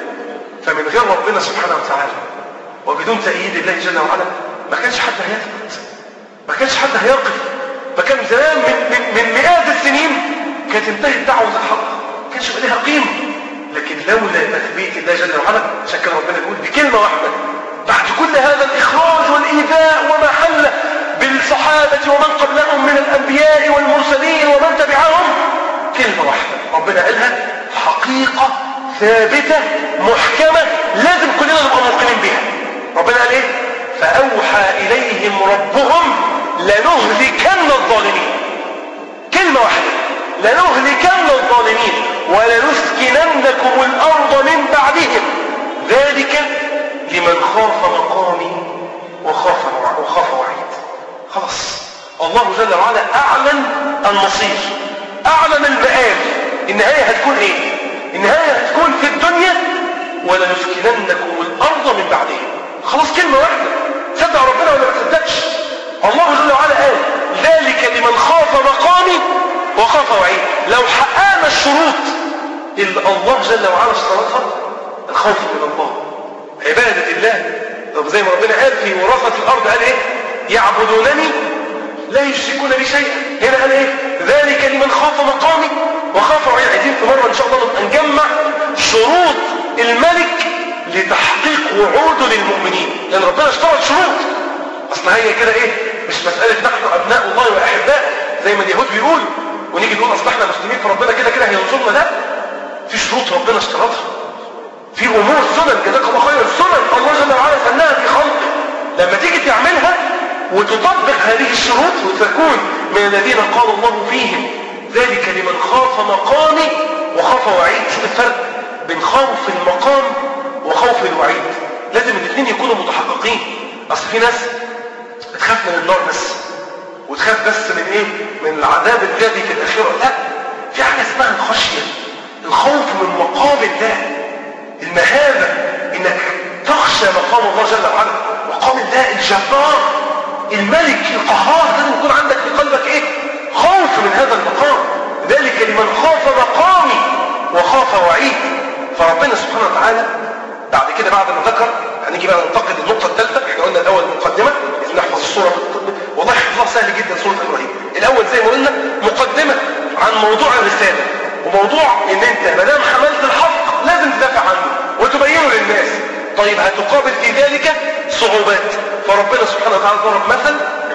فمن غير ربنا سبحانه وتعالى وبدون تأييد الله جل وعلا ما كانش حد هيثبت ما كانش حد هيقف فكان زمان من, من, من مئات السنين كانت انتهت دعوة الحق ما كانش يبقى لها قيمة لكن لولا تثبيت الله جل وعلا عشان كده ربنا يقول بكلمة واحدة بعد كل هذا الإخراج والإيذاء وما حل بالصحابة ومن قبلهم من الأنبياء والمرسلين ومن تبعهم كلمة واحدة ربنا قالها حقيقة ثابتة محكمة لازم كلنا نبقى موقنين بها ربنا قال ايه فأوحى إليهم ربهم لنهلكن الظالمين كلمة واحدة لنهلكن الظالمين ولنسكننكم الأرض من بعدهم ذلك لمن خاف مقامي وخاف وخاف وعيد خلاص الله جل وعلا أعلن المصير أعلن المآل النهاية هتكون ايه النهاية هتكون في الدنيا ولنسكننكم الأرض من بعدهم خلاص كلمة واحدة صدق ربنا ولا ما تصدقش الله جل وعلا قال ذلك لمن خاف مقامي وخاف وعيد لو حققنا الشروط اللي الله جل وعلا اشترطها الخوف من الله عبادة الله طب زي ما ربنا قال في وراثة الأرض قال ايه يعبدونني لا يشركون بي شيئا هنا قال ايه ذلك لمن خاف مقامي وخاف وعيد عايزين في مرة ان شاء الله نبقى نجمع شروط الملك لتحقيق وعوده للمؤمنين لان ربنا اشترط شروط اصل هي كده ايه مش مسألة نحن ابناء الله واحباء زي ما اليهود بيقولوا ونيجي نقول اصل احنا مسلمين فربنا كده كده هينصرنا لا في شروط ربنا اشترطها في امور سنن جزاك الله خير السنن الله جل وعلا سنها في خلقه لما تيجي تعملها وتطبق هذه الشروط وتكون من الذين قال الله فيهم ذلك لمن خاف مقامي وخاف وعيد شوف الفرق بين خوف المقام وخوف الوعيد لازم الاثنين يكونوا متحققين اصل في ناس بتخاف من النار بس وتخاف بس من ايه من العذاب الذي في الاخره لا في حاجه اسمها الخشيه الخوف من مقام الله المهابه انك تخشى مقام الله جل وعلا مقام الله الجبار الملك القهار لازم يكون عندك في قلبك ايه خوف من هذا المقام ذلك لمن خاف مقامي وخاف وعيد فربنا سبحانه وتعالى بعد كده بعد ما ذكر هنيجي بقى ننتقل للنقطة الثالثة احنا قلنا الأول مقدمة إذا نحفظ الصورة والله حفظها سهل جدا سورة إبراهيم الأول زي ما قلنا مقدمة عن موضوع الرسالة وموضوع إن أنت ما دام حملت الحق لازم تدافع عنه وتبينه للناس طيب هتقابل في ذلك صعوبات فربنا سبحانه وتعالى ضرب مثل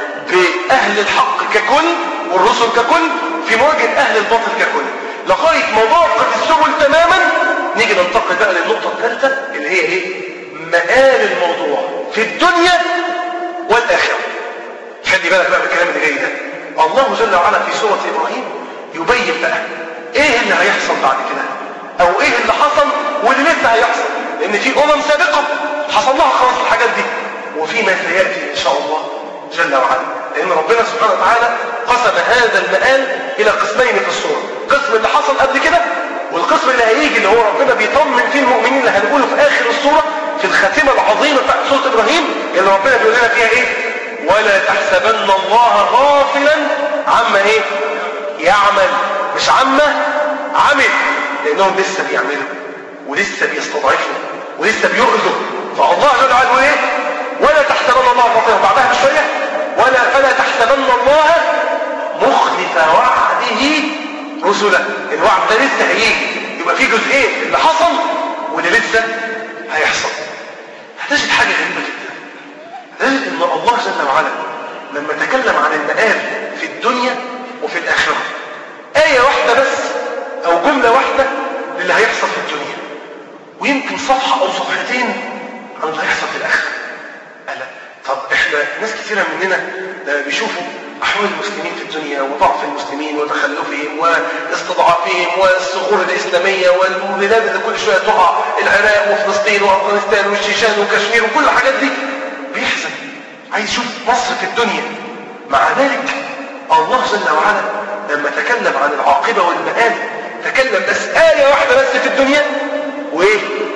بأهل الحق ككل والرسل ككل في مواجهة أهل الباطل ككل لغاية ما ضاقت السبل تماما نيجي ننتقل بقى للنقطة الثالثة اللي هي ايه مآل الموضوع في الدنيا والآخرة خلي بالك بقى بالكلام اللي جاي ده الله جل وعلا في سورة إبراهيم يبين بقى ايه اللي هيحصل بعد كده او ايه اللي حصل واللي لسه هيحصل لان في امم سابقة حصل لها خلاص الحاجات دي وفيما سيأتي ان شاء الله جل وعلا لان ربنا سبحانه وتعالى قسم هذا المآل الى قسمين في السورة قسم اللي حصل قبل كده والقسم اللي هيجي اللي هو ربنا بيطمن فيه المؤمنين اللي هنقوله في اخر السورة في الخاتمة العظيمة بتاعت سورة ابراهيم اللي ربنا بيقول لنا فيها ايه ولا تحسبن الله غافلا عما ايه يعمل مش عما عمل لانهم لسه بيعملوا ولسه بيستضعفوا ولسه بيؤذوا فالله جل وعلا يقول ايه ولا تحسبن الله غافلا بعدها بشويه ولا فلا تحسبن الله مخلف وعده رسله الوعد ده لسه هيجي يبقى في جزئين اللي حصل واللي لسه هيحصل هتجد حاجه غريبه جدا هتجد ان الله جل وعلا لما تكلم عن المآل في الدنيا وفي الآخرة آية واحدة بس أو جملة واحدة للي هيحصل في الدنيا ويمكن صفحة أو صفحتين عن اللي هيحصل في الآخرة ألا طب إحنا ناس كثيرة مننا لما بيشوفوا أحوال المسلمين في الدنيا وضعف المسلمين وتخلفهم واستضعافهم والثغور الإسلامية والبلاد اللي كل شوية تقع العراق وفلسطين وأفغانستان والشيشان وكشمير وكل الحاجات دي بيحزن عايز يشوف مصر في الدنيا مع ذلك الله جل وعلا لما تكلم عن العاقبة والمآل تكلم بس آية واحدة بس في الدنيا وإيه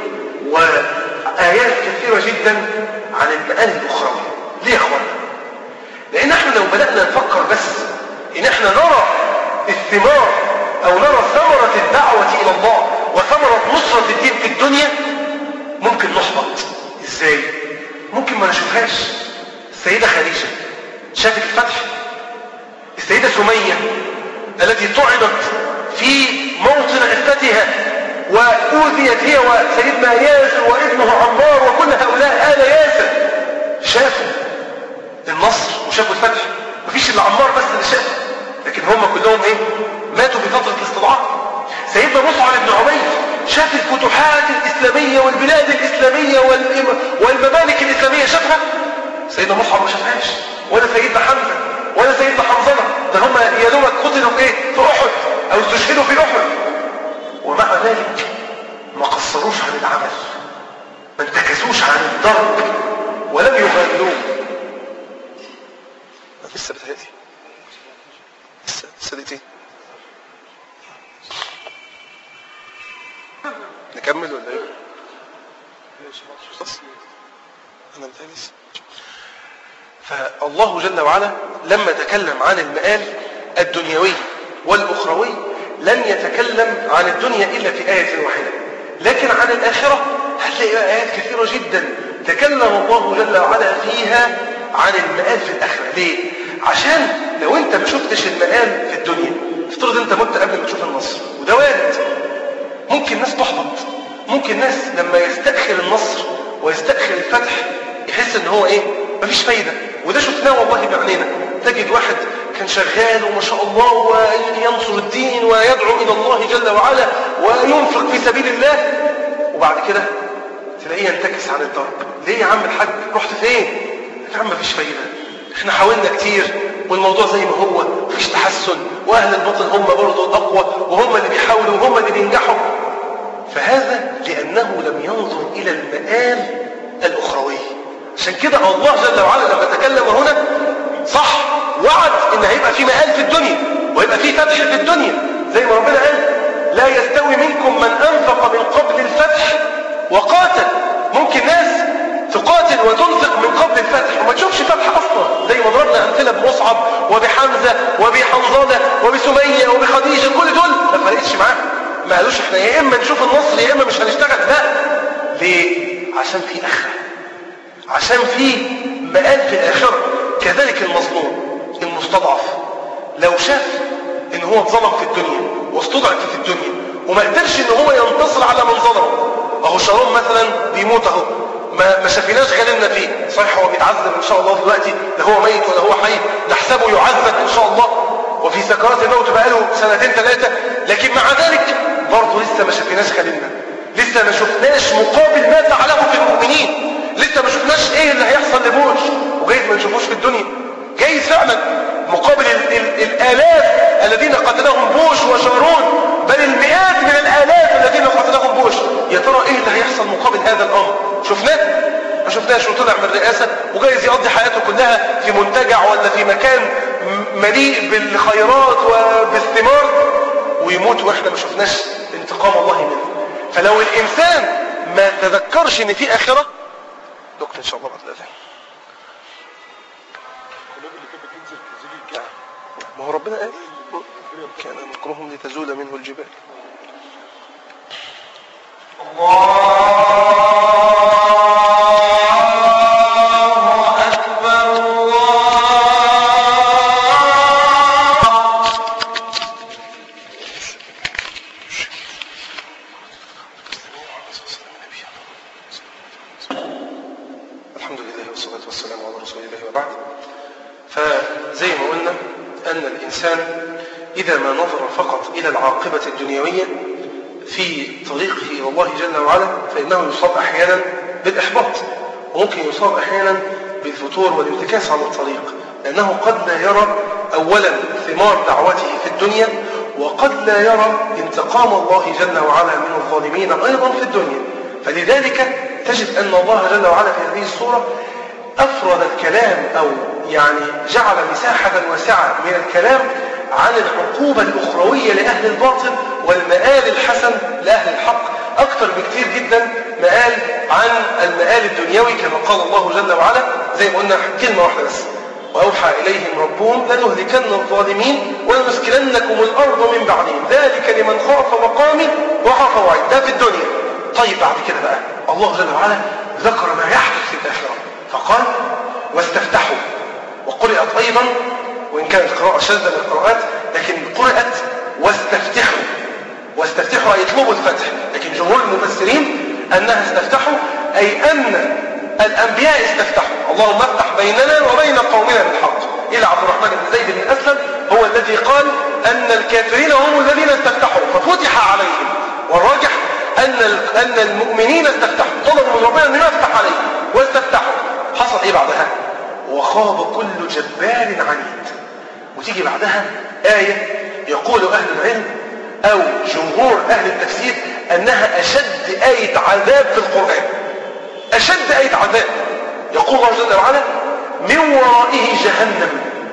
وآيات كثيرة جدا عن المآل الأخروي ليه يا أخوانا لأن احنا لو بدأنا نفكر بس إن احنا نرى الثمار أو نرى ثمرة الدعوة إلى الله وثمرة نصرة الدين في الدنيا ممكن نحبط إزاي؟ ممكن ما نشوفهاش السيدة خديجة شافت الفتح السيدة سمية التي طعنت في موطن عفتها وأوذيت هي وسيدنا ياسر وابنه عمار وكل هؤلاء آل ياسر شافوا النصر وشافوا الفتح مفيش إلا عمار بس اللي شافه لكن هم كلهم ايه ماتوا في فترة الاستضعاف سيدنا مصعب بن عمير شاف الفتوحات الإسلامية والبلاد الإسلامية والممالك الإسلامية شافها سيدنا مصعب ما شافهاش ولا سيدنا حمزة ولا سيدنا حنظلة ده هم يا دوبك قتلوا في ايه في احد او استشهدوا في احد ومع ذلك ما قصروش عن العمل ما انتكسوش عن الضرب ولم يغادروه لسه بتهيألي لسه لسه دقيقتين نكمل ولا ايه؟ خلاص انا بتهيألي لسه فالله جل وعلا لما تكلم عن المآل الدنيوي والأخروي لم يتكلم عن الدنيا إلا في آية واحدة لكن عن الآخرة هتلاقي آيات كثيرة جدا تكلم الله جل وعلا فيها عن المآل في الآخرة ليه؟ عشان لو انت ما شفتش المآل في الدنيا افترض انت مت قبل ما تشوف النصر وده وارد ممكن ناس تحبط ممكن ناس لما يستأخر النصر ويستأخر الفتح يحس ان هو ايه مفيش فايدة وده شفناه والله بعينينا تجد واحد كان شغال وما شاء الله وينصر الدين ويدعو إلى الله جل وعلا وينفق في سبيل الله وبعد كده تلاقيه ينتكس عن الضرب ليه يا عم الحاج رحت فين يا عم مفيش فايدة احنا حاولنا كتير والموضوع زي ما هو مفيش تحسن واهل الباطل هم برضه الاقوى وهم اللي بيحاولوا وهم اللي بينجحوا فهذا لانه لم ينظر الى المآل الاخروي عشان كده الله جل وعلا لما تكلم هنا صح وعد ان هيبقى في مآل في الدنيا ويبقى في فتح في الدنيا زي ما ربنا قال لا يستوي منكم من انفق من قبل الفتح وقاتل ممكن ناس تقاتل وتنفق من قبل الفتح وما تشوفش فتح اصلا زي ما ضربنا امثله بمصعب وبحمزه وبحنظله وبسميه وبخديجه كل دول ما فرقتش معاهم ما قالوش احنا يا اما نشوف النصر يا اما مش هنشتغل لا ليه عشان في اخره عشان في مآل في الآخرة كذلك المظلوم المستضعف لو شاف ان هو اتظلم في الدنيا واستضعف في الدنيا وما قدرش ان هو ينتصر على من ظلم اهو شارون مثلا بيموت اهو ما ما شافيناش غالبنا فيه صحيح هو بيتعذب ان شاء الله دلوقتي لا هو ميت ولا هو حي نحسبه يعذب ان شاء الله وفي سكرات الموت بقاله سنتين ثلاثه لكن مع ذلك برضه لسه ما شافيناش غالبنا لسه ما شفناش مقابل ما فعله في المؤمنين لسه ما شفناش ايه اللي هيحصل لبوش وجايز ما نشوفوش في الدنيا جايز فعلا مقابل ال ال الالاف الذين قتلهم بوش وشارون بل المئات من الالاف الذين قتلهم بوش يا ترى ايه اللي هيحصل مقابل هذا الامر شفناه ما شفناش وطلع من الرئاسة وجايز يقضي حياته كلها في منتجع ولا في مكان مليء بالخيرات وبالثمار ويموت واحنا ما شفناش انتقام الله منه فلو الانسان ما تذكرش ان في اخره دكتور ان شاء الله بعد الاذان ما هو ربنا قال كان مكرهم لتزول منه الجبال الله فزي ما قلنا أن الإنسان إذا ما نظر فقط إلى العاقبة الدنيوية في طريقه إلى الله جل وعلا فإنه يصاب أحيانا بالإحباط وممكن يصاب أحيانا بالفتور والانتكاس عن الطريق لأنه قد لا يرى أولا ثمار دعوته في الدنيا وقد لا يرى انتقام الله جل وعلا من الظالمين أيضا في الدنيا فلذلك تجد أن الله جل وعلا في هذه الصورة أفرد الكلام أو يعني جعل مساحة واسعة من الكلام عن العقوبة الأخروية لأهل الباطل والمآل الحسن لأهل الحق أكثر بكثير جدا مآل عن المآل الدنيوي كما قال الله جل وعلا زي ما قلنا كلمة واحدة بس وأوحى إليهم ربهم لنهلكن الظالمين ولنسكننكم الأرض من بعدهم ذلك لمن خاف مقامي وخاف وعيد ده في الدنيا طيب بعد كده بقى الله جل وعلا ذكر ما يحدث في الآخرة فقال واستفتحوا وقرأت أيضا وإن كانت قراءة شاذة من القراءات لكن قرأت واستفتحوا واستفتحوا أي يطلبوا الفتح لكن جمهور المفسرين أنها استفتحوا أي أن الأنبياء استفتحوا اللهم افتح بيننا وبين قومنا بالحق إلى عبد الرحمن بن زيد بن أسلم هو الذي قال أن الكافرين هم الذين استفتحوا ففتح عليهم والراجح أن أن المؤمنين استفتحوا طلبوا من ربنا أن يفتح عليهم واستفتحوا حصل إيه بعدها وخاب كل جبار عنيد وتيجي بعدها آية يقول أهل العلم أو جمهور أهل التفسير أنها أشد آية عذاب في القرآن أشد آية عذاب يقول الله جل وعلا من ورائه جهنم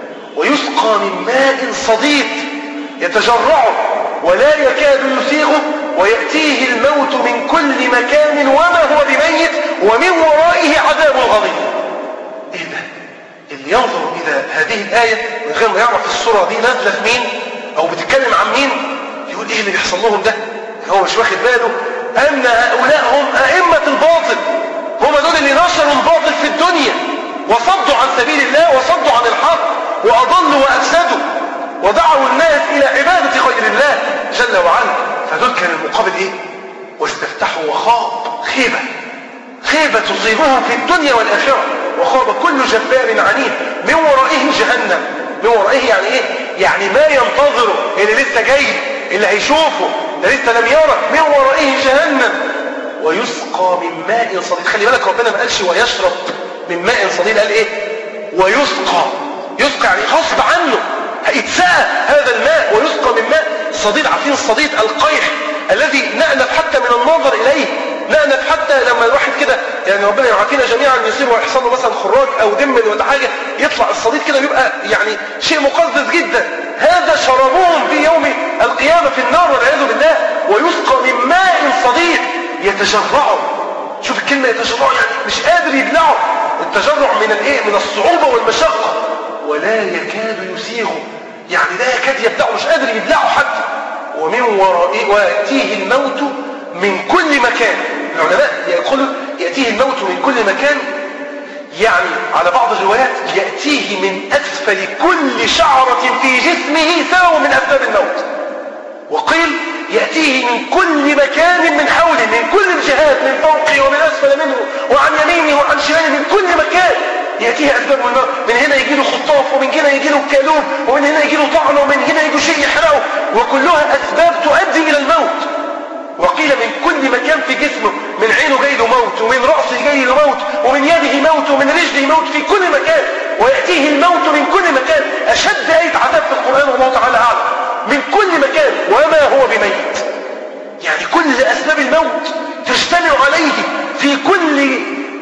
ويسقى من ماء صديد يتجرعه ولا يكاد يسيغه ويأتيه الموت من كل مكان وما هو بميت ومن ورائه عذاب غليظ ايه ده اللي ينظر الى هذه الآية من غير ما يعرف الصورة دي نازلة في مين او بتتكلم عن مين يقول ايه اللي بيحصل لهم ده هو مش واخد باله ان هؤلاء هم ائمة الباطل هم دول اللي نشروا الباطل في الدنيا وصدوا عن سبيل الله وصدوا عن الحق واضلوا وافسدوا ودعوا الناس الى عبادة غير الله جل وعلا فدول كان المقابل ايه واستفتحوا وخاب خيبة خيبة تصيبهم في الدنيا والآخرة وخاب كل جبار عنيد من ورائه جهنم من ورائه يعني ايه يعني ما ينتظره اللي لسه جاي اللي هيشوفه ده لسه لم يرى من ورائه جهنم ويسقى من ماء صديد خلي بالك ربنا ما قالش ويشرب من ماء صديد قال ايه ويسقى يسقى يعني غصب عنه هيتسقى هذا الماء ويسقى من ماء صديد عارفين الصديد القيح الذي نأنف حتى من النظر إليه نأنف حتى لما الواحد كده يعني ربنا يعافينا جميعا يصيب ويحصل له مثلا خراج أو دم ولا حاجة يطلع الصديد كده يبقى يعني شيء مقزز جدا هذا شربوهم في يوم القيامة في النار والعياذ بالله ويسقى من ماء صديد يتجرعه شوف الكلمة يتجرعه يعني مش قادر يبلعه التجرع من الايه من الصعوبة والمشقة ولا يكاد يسيغه يعني لا يكاد يبلعه مش قادر يبلعه حتى ومن ورائه ويأتيه الموت من كل مكان العلماء يقولوا يأتيه الموت من كل مكان يعني على بعض الروايات يأتيه من أسفل كل شعرة في جسمه سبب من أسباب الموت وقيل يأتيه من كل مكان من حوله من كل الجهات من فوقه ومن أسفل منه وعن يمينه وعن شماله من كل مكان يأتيه أسباب الموت من هنا يجي له خطاف ومن هنا يجي له كالوب ومن هنا يجي له طعنه ومن هنا يجي شيء يحرقه وكلها أسباب تؤدي إلى الموت وقيل من كل مكان في جسمه من عينه جاي له موت ومن رأسه جاي له موت ومن يده موت ومن رجله موت في كل مكان ويأتيه الموت من كل مكان أشد آية عذاب في القرآن والله تعالى أعلم من كل مكان وما هو بميت يعني كل أسباب الموت تجتمع عليه في كل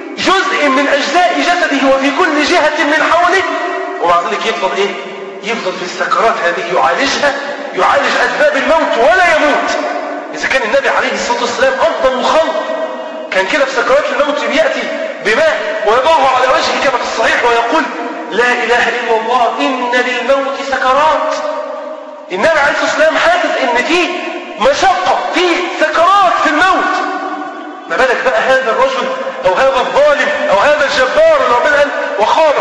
جزء من أجزاء جسده وفي كل جهة من حوله ومع ذلك يفضل إيه؟ يفضل في السكرات هذه يعالجها يعالج أسباب الموت ولا يموت إذا كان النبي عليه الصلاة والسلام أفضل الخلق كان كده في سكرات الموت بيأتي بماء ويضعه على وجهه كما في الصحيح ويقول لا إله إلا الله إن للموت سكرات النبي عليه الصلاة والسلام حاسس إن في مشقة في سكرات في الموت ما بالك بقى هذا الرجل أو هذا الظالم أو هذا الجبار اللي ربنا قال وخاب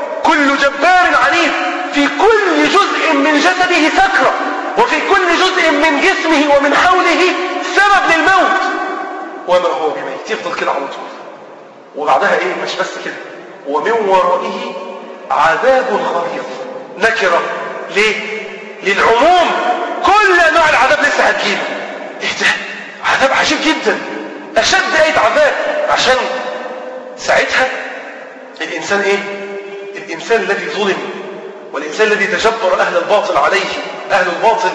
كل جبار عنيد في كل جزء من جسده سكرة وفي كل جزء من جسمه ومن حوله سبب للموت وما هو بميت يفضل كده على طول وبعدها ايه مش بس كده ومن ورائه عذاب غليظ نكرة ليه للعموم كل انواع العذاب لسه هتجيب ايه ده عذاب عجيب جدا اشد ايه عذاب عشان ساعتها الانسان ايه الانسان الذي ظلم والانسان الذي تجبر اهل الباطل عليه اهل الباطل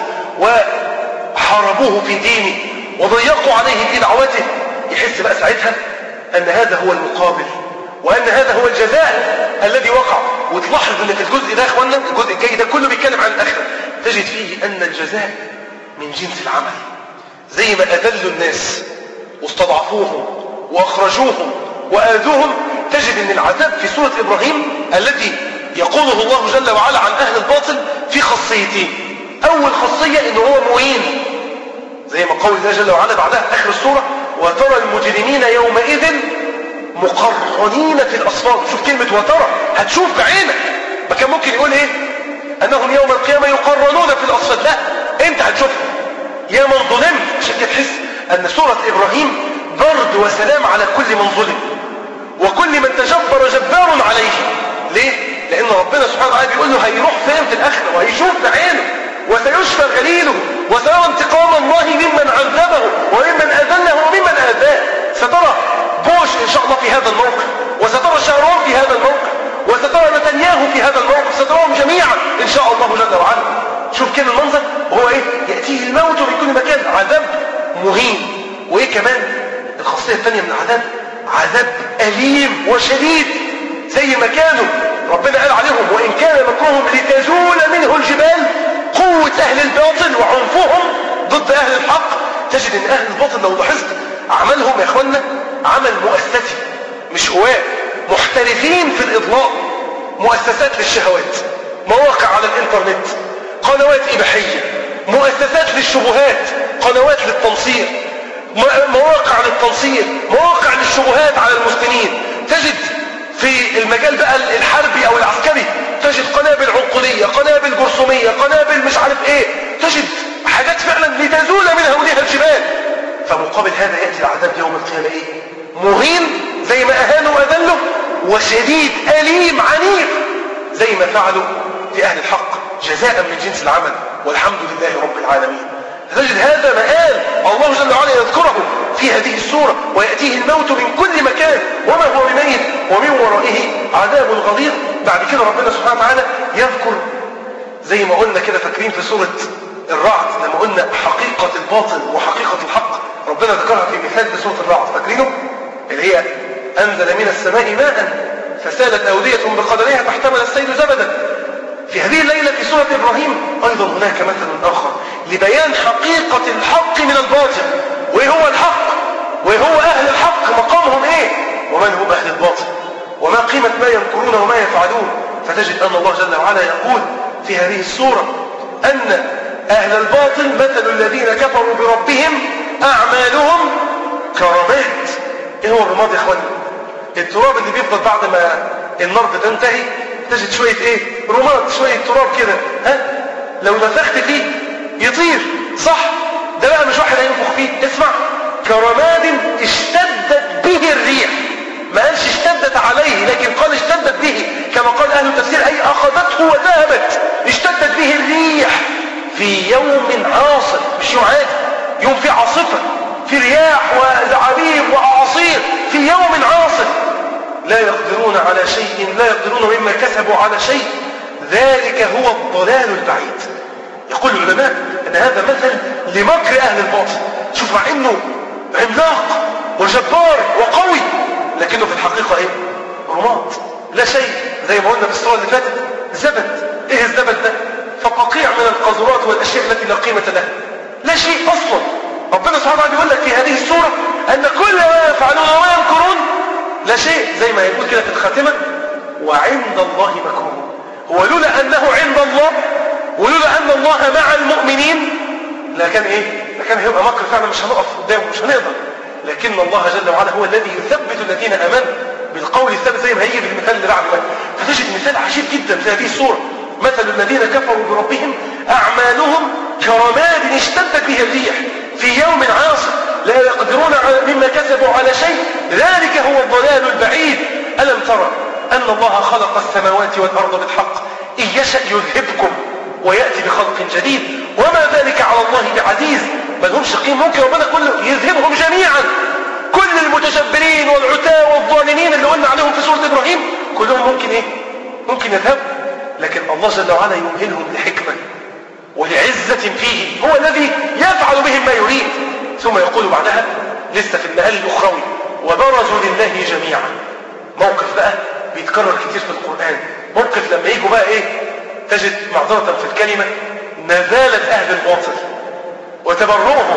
وحاربوه في دينه وضيقوا عليه في دعوته يحس بقى ساعتها ان هذا هو المقابل وان هذا هو الجزاء الذي وقع وتلاحظ ان في الجزء ده يا اخوانا الجزء الجاي ده كله بيتكلم عن الاخره تجد فيه ان الجزاء من جنس العمل زي ما اذلوا الناس واستضعفوهم واخرجوهم واذوهم تجد ان العذاب في سوره ابراهيم التي يقوله الله جل وعلا عن اهل الباطل في خاصيتين اول خاصيه ان هو مهين زي ما قول الله جل وعلا بعدها في اخر السوره وترى المجرمين يومئذ مقرنين في الاصفاد شوف كلمه وترى هتشوف بعينك ما كان ممكن يقول ايه انهم يوم القيامه يقرنون في الاصفاد لا انت هتشوفها يا من ظلمت عشان كده تحس ان سوره ابراهيم برد وسلام على كل من ظلم وكل من تجبر جبار عليه ليه لان ربنا سبحانه وتعالى بيقول له هيروح فين في الاخره وهيشوف بعينه وسيشفى غليله وسيرى انتقام الله ممن عذبه وممن اذله وممن اذاه سترى بوش ان شاء الله في هذا الموقف وسترى شارون في هذا الموقف وسترى نتنياهو في هذا الموقف ستراهم جميعا ان شاء الله جل وعلا شوف كده المنظر وهو ايه ياتيه الموت في كل مكان عذاب مهين وايه كمان الخاصيه الثانيه من العذاب عذاب اليم وشديد زي ما كانوا ربنا قال عليهم وان كان مكرهم لتزول منه الجبال قوه اهل الباطل وعنفهم ضد اهل الحق تجد ان اهل الباطل لو لاحظت عملهم يا اخوانا عمل مؤسسي مش هواة محترفين في الاضلاء مؤسسات للشهوات مواقع على الانترنت قنوات اباحيه مؤسسات للشبهات قنوات للتنصير مواقع للتنصير مواقع للشبهات على المسلمين تجد في المجال بقى الحربي او العسكري تجد قنابل عنقودية قنابل جرثومية قنابل مش عارف ايه تجد حاجات فعلا لتزول منها وليها الجبال فمقابل هذا يأتي العذاب يوم القيامة ايه مهين زي ما اهانوا واذلوا وشديد اليم عنيف زي ما فعلوا في اهل الحق جزاء من جنس العمل والحمد لله رب العالمين تجد هذا مآل الله جل وعلا يذكره في هذه السورة ويأتيه الموت من كل مكان وما هو بميت ومن ورائه عذاب غليظ بعد كده ربنا سبحانه وتعالى يذكر زي ما قلنا كده فاكرين في سورة الرعد لما قلنا حقيقة الباطل وحقيقة الحق ربنا ذكرها في مثال في سورة الرعد فاكرينه اللي هي أنزل من السماء ماء فسالت أودية بقدرها فاحتمل السيل زبدا في هذه الليلة في سورة إبراهيم أيضا هناك مثل آخر لبيان حقيقة الحق من الباطل وإيه هو الحق وإيه هو أهل الحق مقامهم إيه ومن هم أهل الباطل وما قيمة ما يذكرون وما يفعلون فتجد أن الله جل وعلا يقول في هذه السورة أن أهل الباطل مثل الذين كفروا بربهم أعمالهم كرماد إيه هو الرماد يا إخواني التراب اللي بيفضل بعد ما النار بتنتهي تجد شوية ايه رماد شوية تراب كده ها لو نفخت فيه يطير صح ده بقى مش واحد هينفخ فيه اسمع كرماد اشتدت به الريح ما قالش اشتدت عليه لكن قال اشتدت به كما قال اهل التفسير اي اخذته وذهبت اشتدت به الريح في يوم عاصف مش يوم عادي يوم فيه عاصفه في رياح وزعابيب واعاصير في يوم عاصف لا يقدرون على شيء لا يقدرون مما كسبوا على شيء ذلك هو الضلال البعيد يقول العلماء ان هذا مثل لمكر اهل الباطل شوف مع انه عملاق وجبار وقوي لكنه في الحقيقة ايه رماد لا شيء زي ما قلنا في الصورة اللي فاتت زبد ايه الزبد ده فقاقيع من القاذورات والاشياء التي لا قيمة لها لا شيء اصلا ربنا سبحانه وتعالى يقول لك في هذه السورة ان كل ما يفعلون وما يمكرون لا شيء زي ما يقول كده في الخاتمة وعند الله مكروه هو لولا أنه عند الله ولولا أن الله مع المؤمنين لكان إيه؟ لكان هيبقى مكر فعلا مش هنقف قدامه مش هنقدر لكن الله جل وعلا هو الذي يثبت الذين آمنوا بالقول الثابت زي ما هيجي في المثال اللي بعد فتجد مثال عجيب جدا في هذه السورة مثل الذين كفروا بربهم أعمالهم كرماد اشتدت به الريح في يوم عاصف لا يقدرون مما كسبوا على شيء ذلك هو الضلال البعيد ألم ترى أن الله خلق السماوات والأرض بالحق إن يشأ يذهبكم ويأتي بخلق جديد وما ذلك على الله بعزيز بل هم شقين ممكن ربنا كله يذهبهم جميعا كل المتجبرين والعتاة والظالمين اللي قلنا عليهم في سورة إبراهيم كلهم ممكن إيه؟ ممكن يذهبوا لكن الله جل وعلا يمهلهم لحكمة ولعزة فيه هو الذي يفعل بهم ما يريد ثم يقول بعدها لسه في المآل الأخروي وبرزوا لله جميعا موقف بقى بيتكرر كتير في القرآن موقف لما يجوا بقى ايه تجد معذرة في الكلمة نزالة أهل الباطل وتبرؤهم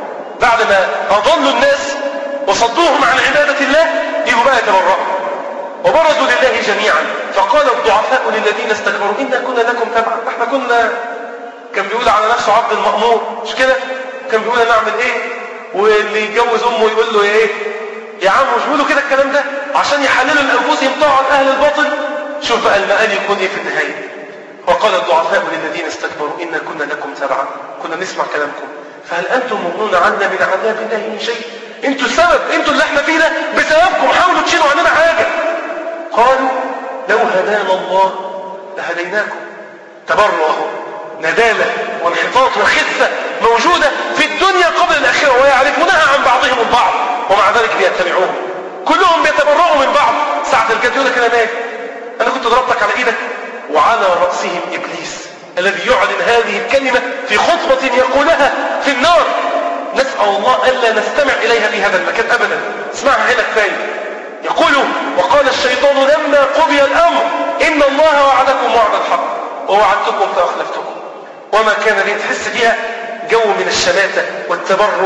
بعد ما أضلوا الناس وصدوهم عن عبادة الله يجوا بقى يتبرؤوا وبرزوا لله جميعا فقال الضعفاء للذين استكبروا إنا كنا لكم تبعا احنا كنا كان بيقول على نفسه عبد المأمور مش كده كان بيقول انا اعمل ايه واللي يتجوز امه يقول له يا ايه يا عم مش بيقولوا كده الكلام ده عشان يحللوا لانفسهم طاعه اهل الباطل شوف بقى المآل يكون ايه في النهايه وقال الضعفاء للذين استكبروا انا كنا لكم تبعا كنا نسمع كلامكم فهل انتم مغنون عنا من عذاب الله من شيء انتوا السبب انتوا اللي احنا فيه ده بسببكم حاولوا تشيلوا عننا حاجه قالوا لو هدانا الله لهديناكم تبرؤوا ندالة وانحطاط وخفة موجودة في الدنيا قبل الآخرة ويعرفونها عن بعضهم البعض ومع ذلك بيتبعوهم كلهم بيتبرؤوا من بعض ساعة الجد يقول لك أنا مالي أنا كنت ضربتك على إيدك وعلى رأسهم إبليس الذي يعلن هذه الكلمة في خطبة يقولها في النار نسأل الله ألا نستمع إليها في هذا المكان أبدا اسمعها هنا كفاية يقول وقال الشيطان لما قضي الأمر إن الله وعدكم وعد الحق ووعدتكم فأخلفتكم وما كان لي تحس فيها جو من الشماتة والتبرع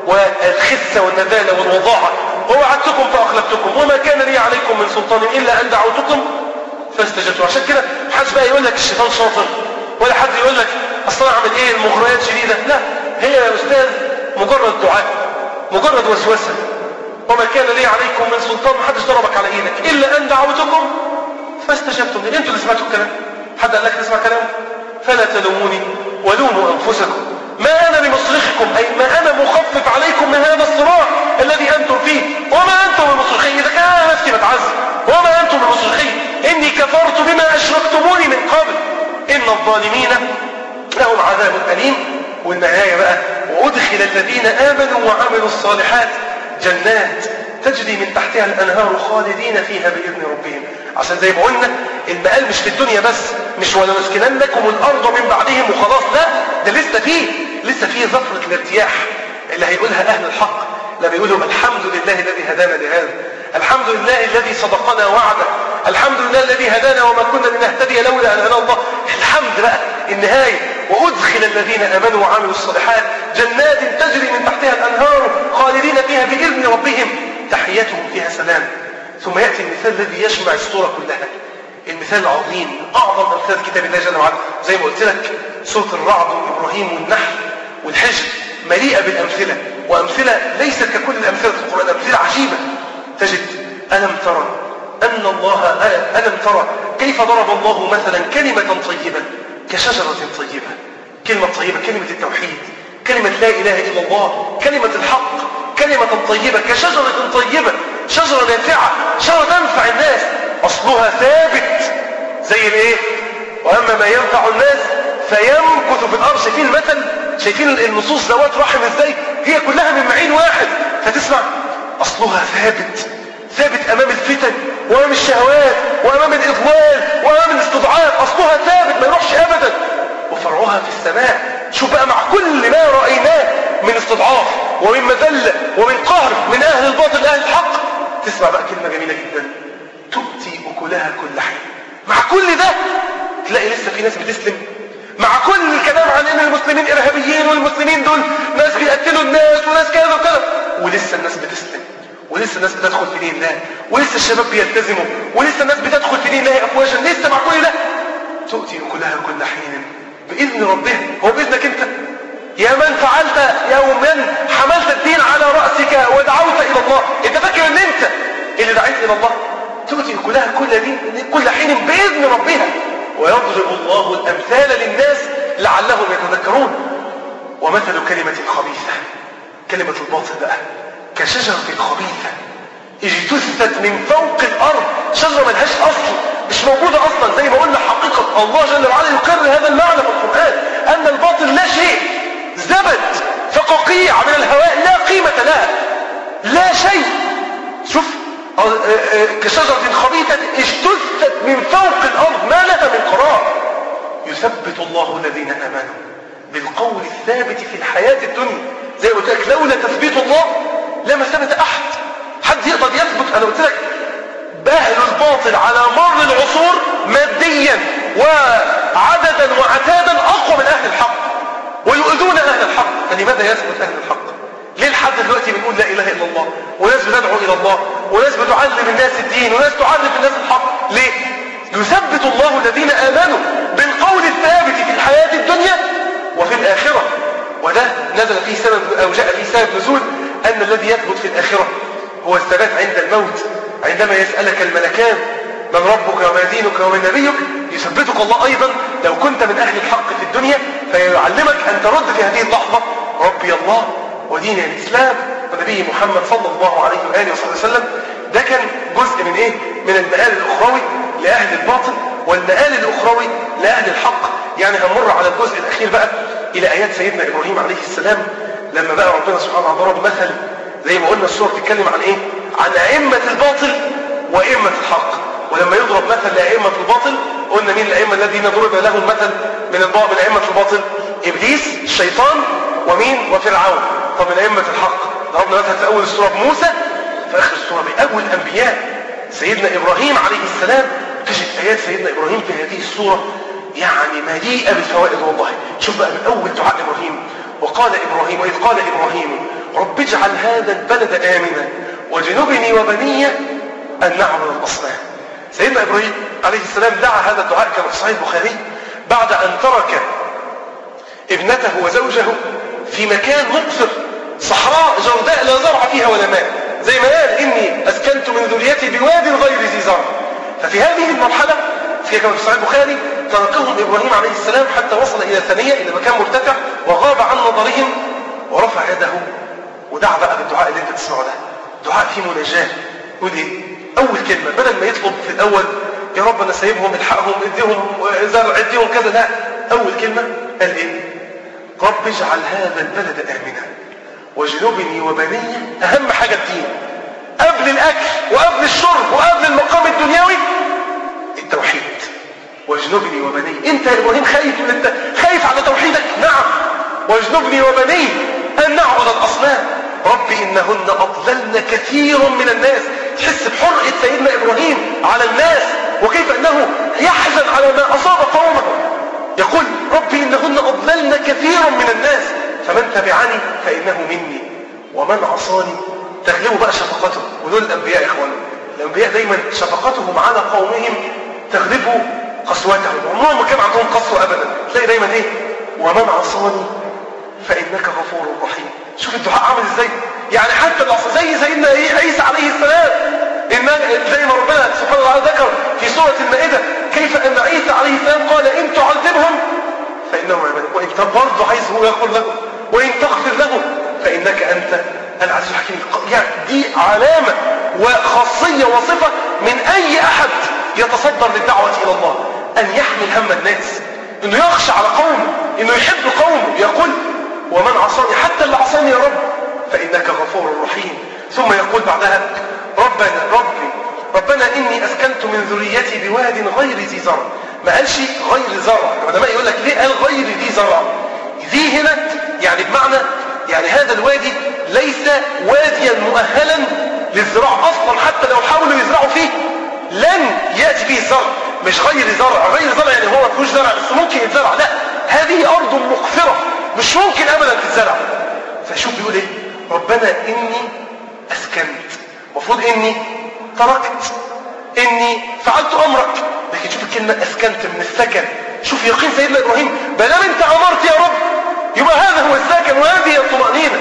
والخسة والنذالة والوضاعة ووعدتكم فأخلفتكم وما كان لي عليكم من سلطان إلا أن دعوتكم فاستجبتوا عشان كده محدش بقى يقول لك الشيطان شاطر ولا حد يقول لك أصلا أعمل إيه المغريات شديدة لا هي يا أستاذ مجرد دعاء مجرد وسوسة وما كان لي عليكم من سلطان محدش ضربك على ايدك الا ان دعوتكم فاستجبتم لي انتوا اللي سمعتوا الكلام حد قال لك تسمع كلامه فلا تلوموني ولوموا انفسكم ما انا بمصرخكم اي ما انا مخفف عليكم من هذا الصراع الذي انتم فيه وما انتم بمصرخي اذا كان انا نفسي بتعذب وما انتم بمصرخي اني كفرت بما اشركتموني من قبل ان الظالمين لهم عذاب اليم والنهايه بقى وادخل الذين امنوا وعملوا الصالحات جنات تجري من تحتها الأنهار خالدين فيها بإذن ربهم عشان زي ما قلنا المقال مش في الدنيا بس مش ولا نسكننكم الأرض من بعدهم وخلاص لا ده لسه فيه لسه فيه زفرة الارتياح اللي هيقولها أهل الحق لما يقولوا الحمد لله الذي هدانا لهذا الحمد لله الذي صدقنا وعده الحمد لله الذي هدانا وما كنا لنهتدي لولا أن هدانا الله الحمد بقى النهاية وأدخل الذين آمنوا وعملوا الصالحات جنات تجري من تحتها الأنهار خالدين فيها بإذن ربهم تحيتهم فيها سلام ثم يأتي المثال الذي يجمع الصورة كلها المثال العظيم أعظم أمثال كتاب الله جل وعلا زي ما قلت لك سورة الرعد وإبراهيم والنحل والحجر مليئة بالأمثلة وأمثلة ليست ككل الأمثلة في القرآن أمثلة عجيبة تجد ألم ترى أن الله ألم ترى كيف ضرب الله مثلا كلمة طيبة كشجرة طيبة كلمة طيبة كلمة التوحيد كلمة لا إله إلا الله كلمة الحق كلمة طيبة كشجرة طيبة شجرة نافعة شجرة تنفع الناس أصلها ثابت زي الايه وأما ما ينفع الناس فيمكث في الأرض شايفين المثل شايفين النصوص ذوات رحم ازاي هي كلها من معين واحد فتسمع أصلها ثابت ثابت أمام الفتن وأمام الشهوات وأمام الإضلال وأمام الاستضعاف أصلها ثابت ما يروحش أبدا وفرعها في السماء شوف بقى مع كل ما رأيناه من استضعاف ومن مذلة ومن قهر من أهل الباطل أهل الحق تسمع بقى كلمة جميلة جدا تؤتي أكلها كل حين مع كل ده تلاقي لسه في ناس بتسلم مع كل الكلام عن ان المسلمين ارهابيين والمسلمين دول ناس بيقتلوا الناس وناس كذا وكذا ولسه الناس بتسلم ولسه الناس بتدخل في دين الله ولسه الشباب بيلتزموا ولسه الناس بتدخل في دين الله افواجا لسه مع كل ده تؤتي اكلها كل حين باذن ربها هو باذنك انت يا من فعلت يا من حملت الدين على راسك ودعوت الى الله انت فاكر ان انت اللي دعيت الى الله تؤتي اكلها كل دين كل حين باذن ربها ويضرب الله الامثال للناس لعلهم يتذكرون ومثل كلمه خبيثه كلمه الباطل بقى كشجرة خبيثة اجتثت من فوق الارض شجره ملهاش اصل مش موجوده اصلا زي ما قلنا حقيقه الله جل وعلا يقرر هذا المعنى في القران ان الباطل لا شيء زبد فقاقيع من الهواء لا قيمه لها لا شيء شوف كشجرة خبيثة اجتثت من فوق الأرض ما لها من قرار يثبت الله الذين آمنوا بالقول الثابت في الحياة الدنيا زي ما قلت لك لولا تثبيت الله لما ثبت أحد حد يقدر يثبت أنا قلت لك أهل الباطل على مر العصور ماديا وعددا وعتادا أقوى من أهل الحق ويؤذون أهل الحق فلماذا يثبت أهل الحق ليه لحد دلوقتي بنقول لا إله إلا الله وناس بتدعو إلى الله وناس بتعلم الناس الدين وناس تعرف الناس الحق ليه يثبت الله الذين آمنوا بالقول الثابت في الحياة الدنيا وفي الآخرة وده نزل فيه سبب أو جاء فيه سبب نزول أن الذي يثبت في الآخرة هو الثبات عند الموت عندما يسألك الملكان من ربك وما دينك ومن نبيك يثبتك الله أيضا لو كنت من أهل الحق في الدنيا فيعلمك أن ترد في هذه اللحظة ربي الله ودين الإسلام ونبي محمد صلى الله عليه وآله وصحبه وسلم ده كان جزء من إيه؟ من المآل الأخروي لأهل الباطل والمآل الأخروي لأهل الحق يعني هنمر على الجزء الأخير بقى إلى آيات سيدنا إبراهيم عليه السلام لما بقى ربنا سبحانه وتعالى ضرب مثل زي ما قلنا السورة بتتكلم عن إيه؟ عن أئمة الباطل وأئمة الحق ولما يضرب مثل لأئمة الباطل قلنا مين الأئمة الذين ضرب لهم مثل من الباطل من أئمة الباطل إبليس الشيطان ومين وفرعون طب من أئمة الحق ضربنا مثل في أول السورة بموسى في آخر السورة بأول الأنبياء سيدنا إبراهيم عليه السلام تجد آيات سيدنا إبراهيم في هذه السورة يعني مليئة بالفوائد والله شوف بقى من أول دعاء إبراهيم وقال إبراهيم وإذ قال إبراهيم رب اجعل هذا البلد آمنا وجنبني وبني أن نعبد الأصنام سيدنا إبراهيم عليه السلام دعا هذا الدعاء كما في صحيح البخاري بعد أن ترك ابنته وزوجه في مكان مقصر صحراء جرداء لا زرع فيها ولا ماء زي ما قال إني أسكنت من ذريتي بواد غير ذي زرع ففي هذه المرحلة في كما في صحيح البخاري تركهم إبراهيم عليه السلام حتى وصل إلى ثانية إلى مكان مرتفع وغاب عن نظرهم ورفع يده ودعا بقى بالدعاء اللي انت تسمعه ده دعاء فيه مناجاة يقول ايه اول كلمة بدل ما يطلب في الاول يا رب انا سايبهم الحقهم اديهم زرع اديهم كذا لا اول كلمة قال ايه رب اجعل هذا البلد امنا واجنبني وبني اهم حاجة الدين قبل الاكل وقبل الشرب وقبل المقام الدنيوي التوحيد واجنبني وبني انت يا ابراهيم خايف من انت خايف على توحيدك نعم واجنبني وبني ان نعبد الاصنام رب انهن اضللن كثير من الناس تحس بحرقة سيدنا ابراهيم على الناس وكيف انه يحزن على ما اصاب قومه يقول رب انهن اضللن كثير من الناس فمن تبعني فانه مني ومن عصاني تغلبه بقى شفقته ودول الانبياء يا اخوانا الانبياء دايما شفقتهم على قومهم تغلبه قسوتهم عمرهم ما كان عندهم قسوة ابدا تلاقي دايما ايه ومن عصاني فانك غفور رحيم شوف الدعاء عامل ازاي يعني حتى العصر زي سيدنا ايه عيسى عليه السلام إن زي ما ربنا سبحانه وتعالى ذكر في سورة المائدة كيف ان عيسى عليه السلام قال ان تعذبهم فانهم عباد وان برضه عايز هو يقول له وان تغفر لهم فانك انت العزيز الحكيم يعني دي علامة وخاصية وصفة من اي احد يتصدر للدعوة الى الله ان يحمل هم الناس انه يخشى على قومه انه يحب قومه يقول ومن عصاني حتى اللي عصاني يا رب فإنك غفور رحيم ثم يقول بعدها ربنا ربي ربنا إني أسكنت من ذريتي بواد غير ذي زرع ما قالش غير زرع العلماء يقول لك ليه قال غير ذي زرع ذي هنا يعني بمعنى يعني هذا الوادي ليس واديا مؤهلا للزراعة أصلا حتى لو حاولوا يزرعوا فيه لن يأتي فيه الزرع مش غير زرع غير زرع يعني هو ما فيهوش زرع بس ممكن يتزرع لا هذه أرض مقفرة مش ممكن أبدا تتزرع فشوف بيقول ايه ربنا إني أسكنت المفروض إني تركت إني فعلت أمرك لكن شوف الكلمة أسكنت من السكن شوف يقين سيدنا إبراهيم بلام أنت أمرت يا رب يبقى هذا هو السكن وهذه هي الطمأنينة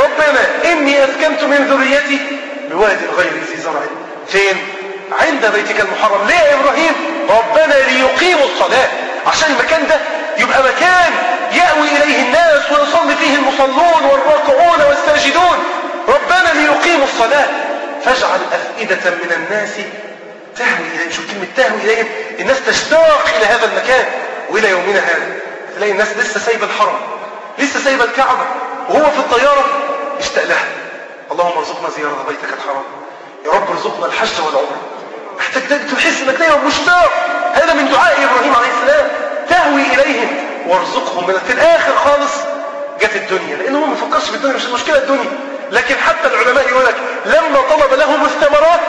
ربنا إني أسكنت من ذريتي بواد غير ذي زرع فين عند بيتك المحرم ليه يا إبراهيم ربنا ليقيموا الصلاة عشان المكان ده يبقى مكان يأوي إليه الناس ويصلي فيه المصلون والراكعون والساجدون ربنا ليقيموا الصلاة فاجعل أفئدة من الناس تهوي إليهم شوف كلمة تهوي إليهم الناس تشتاق إلى هذا المكان وإلى يومنا هذا تلاقي الناس لسه سايبة الحرم لسه سايبة الكعبة وهو في الطيارة يشتاق لها اللهم ارزقنا زيارة بيتك الحرام يا رب ارزقنا الحج والعمرة محتاج تحس انك دايما مشتاق هذا من دعاء ابراهيم عليه السلام تهوي اليهم وارزقهم من في الاخر خالص جت الدنيا لانه هو ما فكرش في الدنيا مش المشكله الدنيا لكن حتى العلماء يقول لك لما طلب لهم الثمرات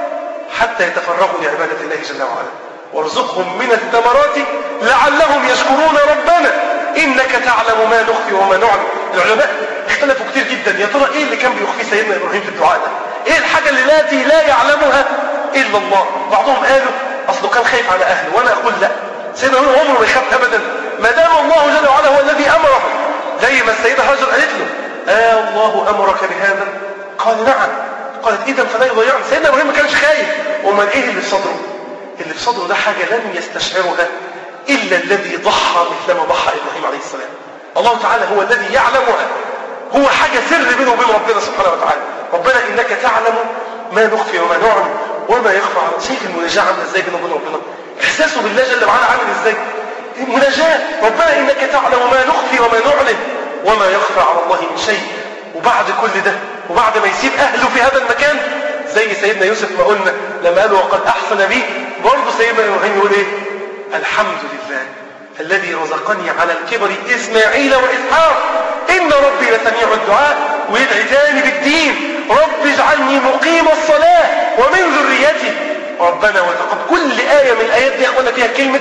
حتى يتفرغوا لعباده الله جل وعلا وارزقهم من الثمرات لعلهم يشكرون ربنا انك تعلم ما نخفي وما نعلم العلماء اختلفوا كتير جدا يا ترى ايه اللي كان بيخفيه سيدنا ابراهيم في الدعاء ده ايه الحاجه اللي التي لا يعلمها الا الله بعضهم قالوا اصله كان خايف على اهله وانا اقول لا سيدنا ابراهيم عمره ما يخاف ابدا ما دام الله جل وعلا هو الذي امره زي ما السيده هاجر قالت له آه الله امرك بهذا قال نعم قالت اذا فلا يضيعني سيدنا ابراهيم ما كانش خايف امال ايه اللي في صدره اللي في صدره ده حاجه لم يستشعرها الا الذي ضحى مثلما ضحى ابراهيم عليه السلام الله تعالى هو الذي يعلمها هو حاجه سر بينه وبين ربنا سبحانه وتعالى ربنا انك تعلم ما نخفي وما نعلم وما يخفى على شايف المناجاه عامله ازاي بينه وبين ربنا احساسه بالله جل وعلا عامل ازاي مناجاه ربنا انك تعلم ما نخفي وما نعلن وما يخفى على الله من شيء وبعد كل ده وبعد ما يسيب اهله في هذا المكان زي سيدنا يوسف ما قلنا لما قالوا وقد احسن بي برضه سيدنا ابراهيم يقول ايه الحمد لله الذي رزقني على الكبر اسماعيل واسحاق ان ربي لسميع الدعاء ويدعي تاني بالدين رب اجعلني مقيم الصلاه ومن ذريتي ربنا وتقبل كل ايه من الايات دي يا اخوانا فيها كلمه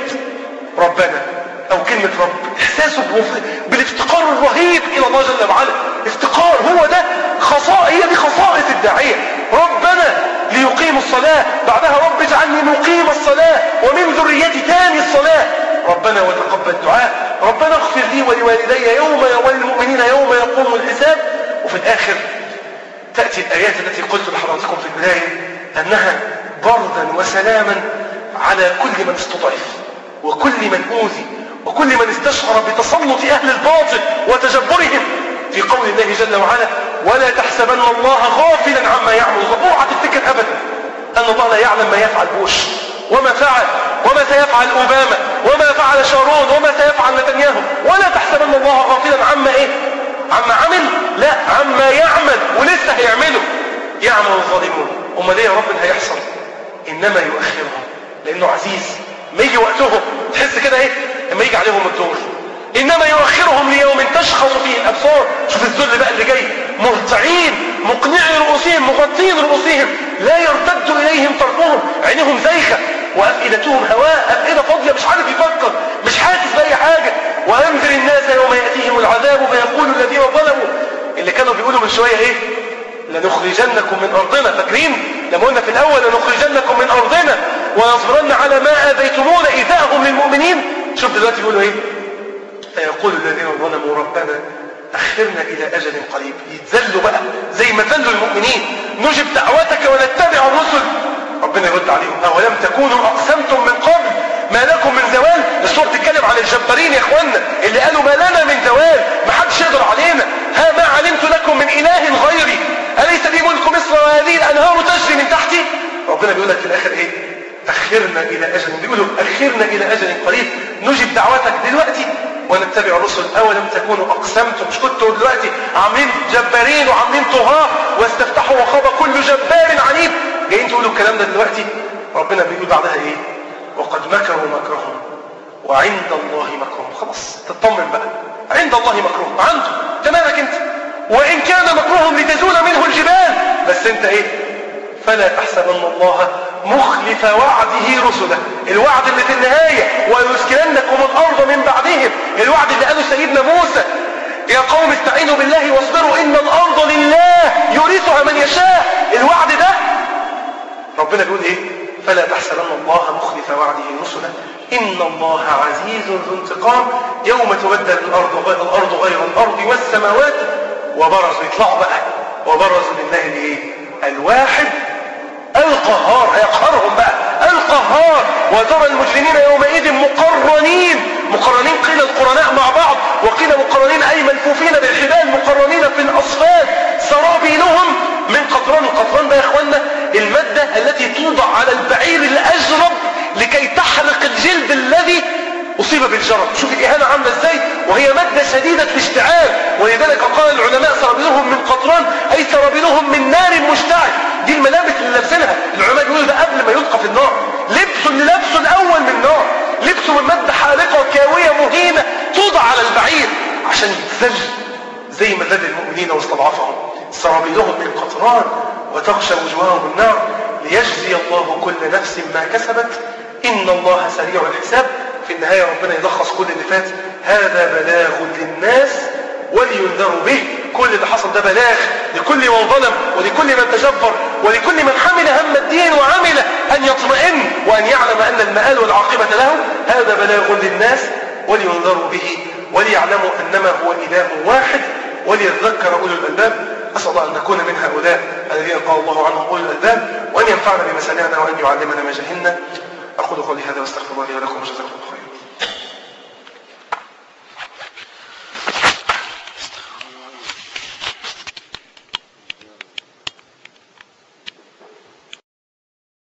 ربنا او كلمه رب احساسه بالافتقار الرهيب الى الله جل وعلا افتقار هو ده خصائص هي دي خصائص الداعيه ربنا ليقيم الصلاه بعدها رب اجعلني مقيم الصلاه ومن ذريتي تاني الصلاه ربنا وتقبل دعاء ربنا اغفر لي ولوالدي يوم وللمؤمنين يوم يقوم الحساب وفي الاخر تاتي الايات التي قلت لحضراتكم في البدايه انها بردا وسلاما على كل من استضعف وكل من اوذي وكل من استشعر بتسلط اهل الباطل وتجبرهم في قول الله جل وعلا ولا تحسبن الله غافلا عما يعمل اوعى تفتكر ابدا ان الله لا يعلم ما يفعل بوش وما فعل وما سيفعل اوباما وما فعل شارون وما سيفعل نتنياهو ولا تحسبن الله غافلا عما ايه عما عمل لا عما يعمل ولسه هيعمله يعمل الظالمون امال ايه يا رب اللي هيحصل انما يؤخرهم لانه عزيز ما يجي وقتهم تحس كده ايه لما يجي عليهم الدور انما يؤخرهم ليوم تشخص فيه الابصار شوف الذل بقى اللي جاي مرتعين مقنعي رؤوسهم مغطين رؤوسهم لا يرتد اليهم طرفهم عينهم زيخه وافئدتهم هواء افئده فاضيه مش عارف يفكر مش حاسس باي حاجه وانذر الناس يوم ياتيهم العذاب فيقول الذين ظلموا اللي كانوا بيقولوا من شويه ايه لنخرجنكم من ارضنا فاكرين لما قلنا في الاول لنخرجنكم من ارضنا ونصبرن على ما اذيتمونا ايذاءهم للمؤمنين شوف دلوقتي بيقولوا ايه فيقول الذين ظلموا ربنا أخرنا إلى أجل قريب يتذلوا بقى زي ما ذلوا المؤمنين نجب دعوتك ونتبع الرسل ربنا يرد عليهم أولم تكونوا أقسمتم من قبل ما لكم من زوال الصورة تتكلم عن الجبارين يا إخوانا اللي قالوا ما لنا من زوال ما حدش يقدر علينا ها ما علمت لكم من إله غيري أليس لي ملك مصر وهذه الأنهار تجري من تحتي ربنا بيقول لك في الآخر إيه أخرنا إلى أجل بيقولوا أخرنا إلى أجل قريب نجب دعوتك دلوقتي ونتبع الرسل أولم تكونوا أقسمتم مش كنتوا دلوقتي عاملين جبارين وعاملين طغاة واستفتحوا وخاب كل جبار عنيد جايين تقولوا الكلام ده دلوقتي ربنا بيقول بعدها إيه وقد مكروا مكرهم وعند الله مكرهم خلاص تطمن بقى عند الله مكرهم عنده تمامك انت وإن كان مكرهم لتزول منه الجبال بس انت ايه فلا تحسبن الله مخلف وعده رسله الوعد اللي في النهاية ويسكننكم الأرض من بعدهم الوعد اللي قاله سيدنا موسى يا قوم استعينوا بالله واصبروا إن الأرض لله يورثها من يشاء الوعد ده ربنا بيقول ايه فلا تحسبن الله مخلف وعده رسله إن الله عزيز ذو انتقام يوم تبدل الأرض غير الأرض غير الأرض والسماوات وبرزوا يطلعوا بقى وبرزوا لله الايه الواحد القهار هيقهرهم بقى القهار وترى المجرمين يومئذ مقرنين مقرنين قيل القرناء مع بعض وقيل مقرنين أي ملفوفين بالحبال مقرنين في الأصفاد سرابيلهم من قطران القطران ده يا إخوانا الذي أصيب بالجرب شوف الإهانة عاملة إزاي وهي مادة شديدة الاشتعال ولذلك قال العلماء سرابيلهم من قطران أي سرابيلهم من نار مشتعل دي الملابس اللي لابسينها العلماء بيقولوا ده قبل ما يلقى في النار لبسه اللي لابسه الأول من نار لبسه من مادة حالقة كاوية مهينة توضع على البعير عشان يتذل زي ما ذل المؤمنين واستضعفهم سرابيلهم من قطران وتغشى وجوههم النار ليجزي الله كل نفس ما كسبت إن الله سريع الحساب في النهاية ربنا يلخص كل اللي فات هذا بلاغ للناس ولينذروا به كل اللي حصل ده بلاغ لكل من ظلم ولكل من تجبر ولكل من حمل هم الدين وعمل أن يطمئن وأن يعلم أن المآل والعاقبة له هذا بلاغ للناس ولينذروا به وليعلموا أنما هو إله واحد وليذكر أولو الألباب أسأل الله أن نكون من هؤلاء الذين قال الله عنهم أولو الألباب وأن ينفعنا بما سمعنا وأن يعلمنا ما جهلنا أقول قولي هذا واستغفر الله لي ولكم وجزاكم الله خيرا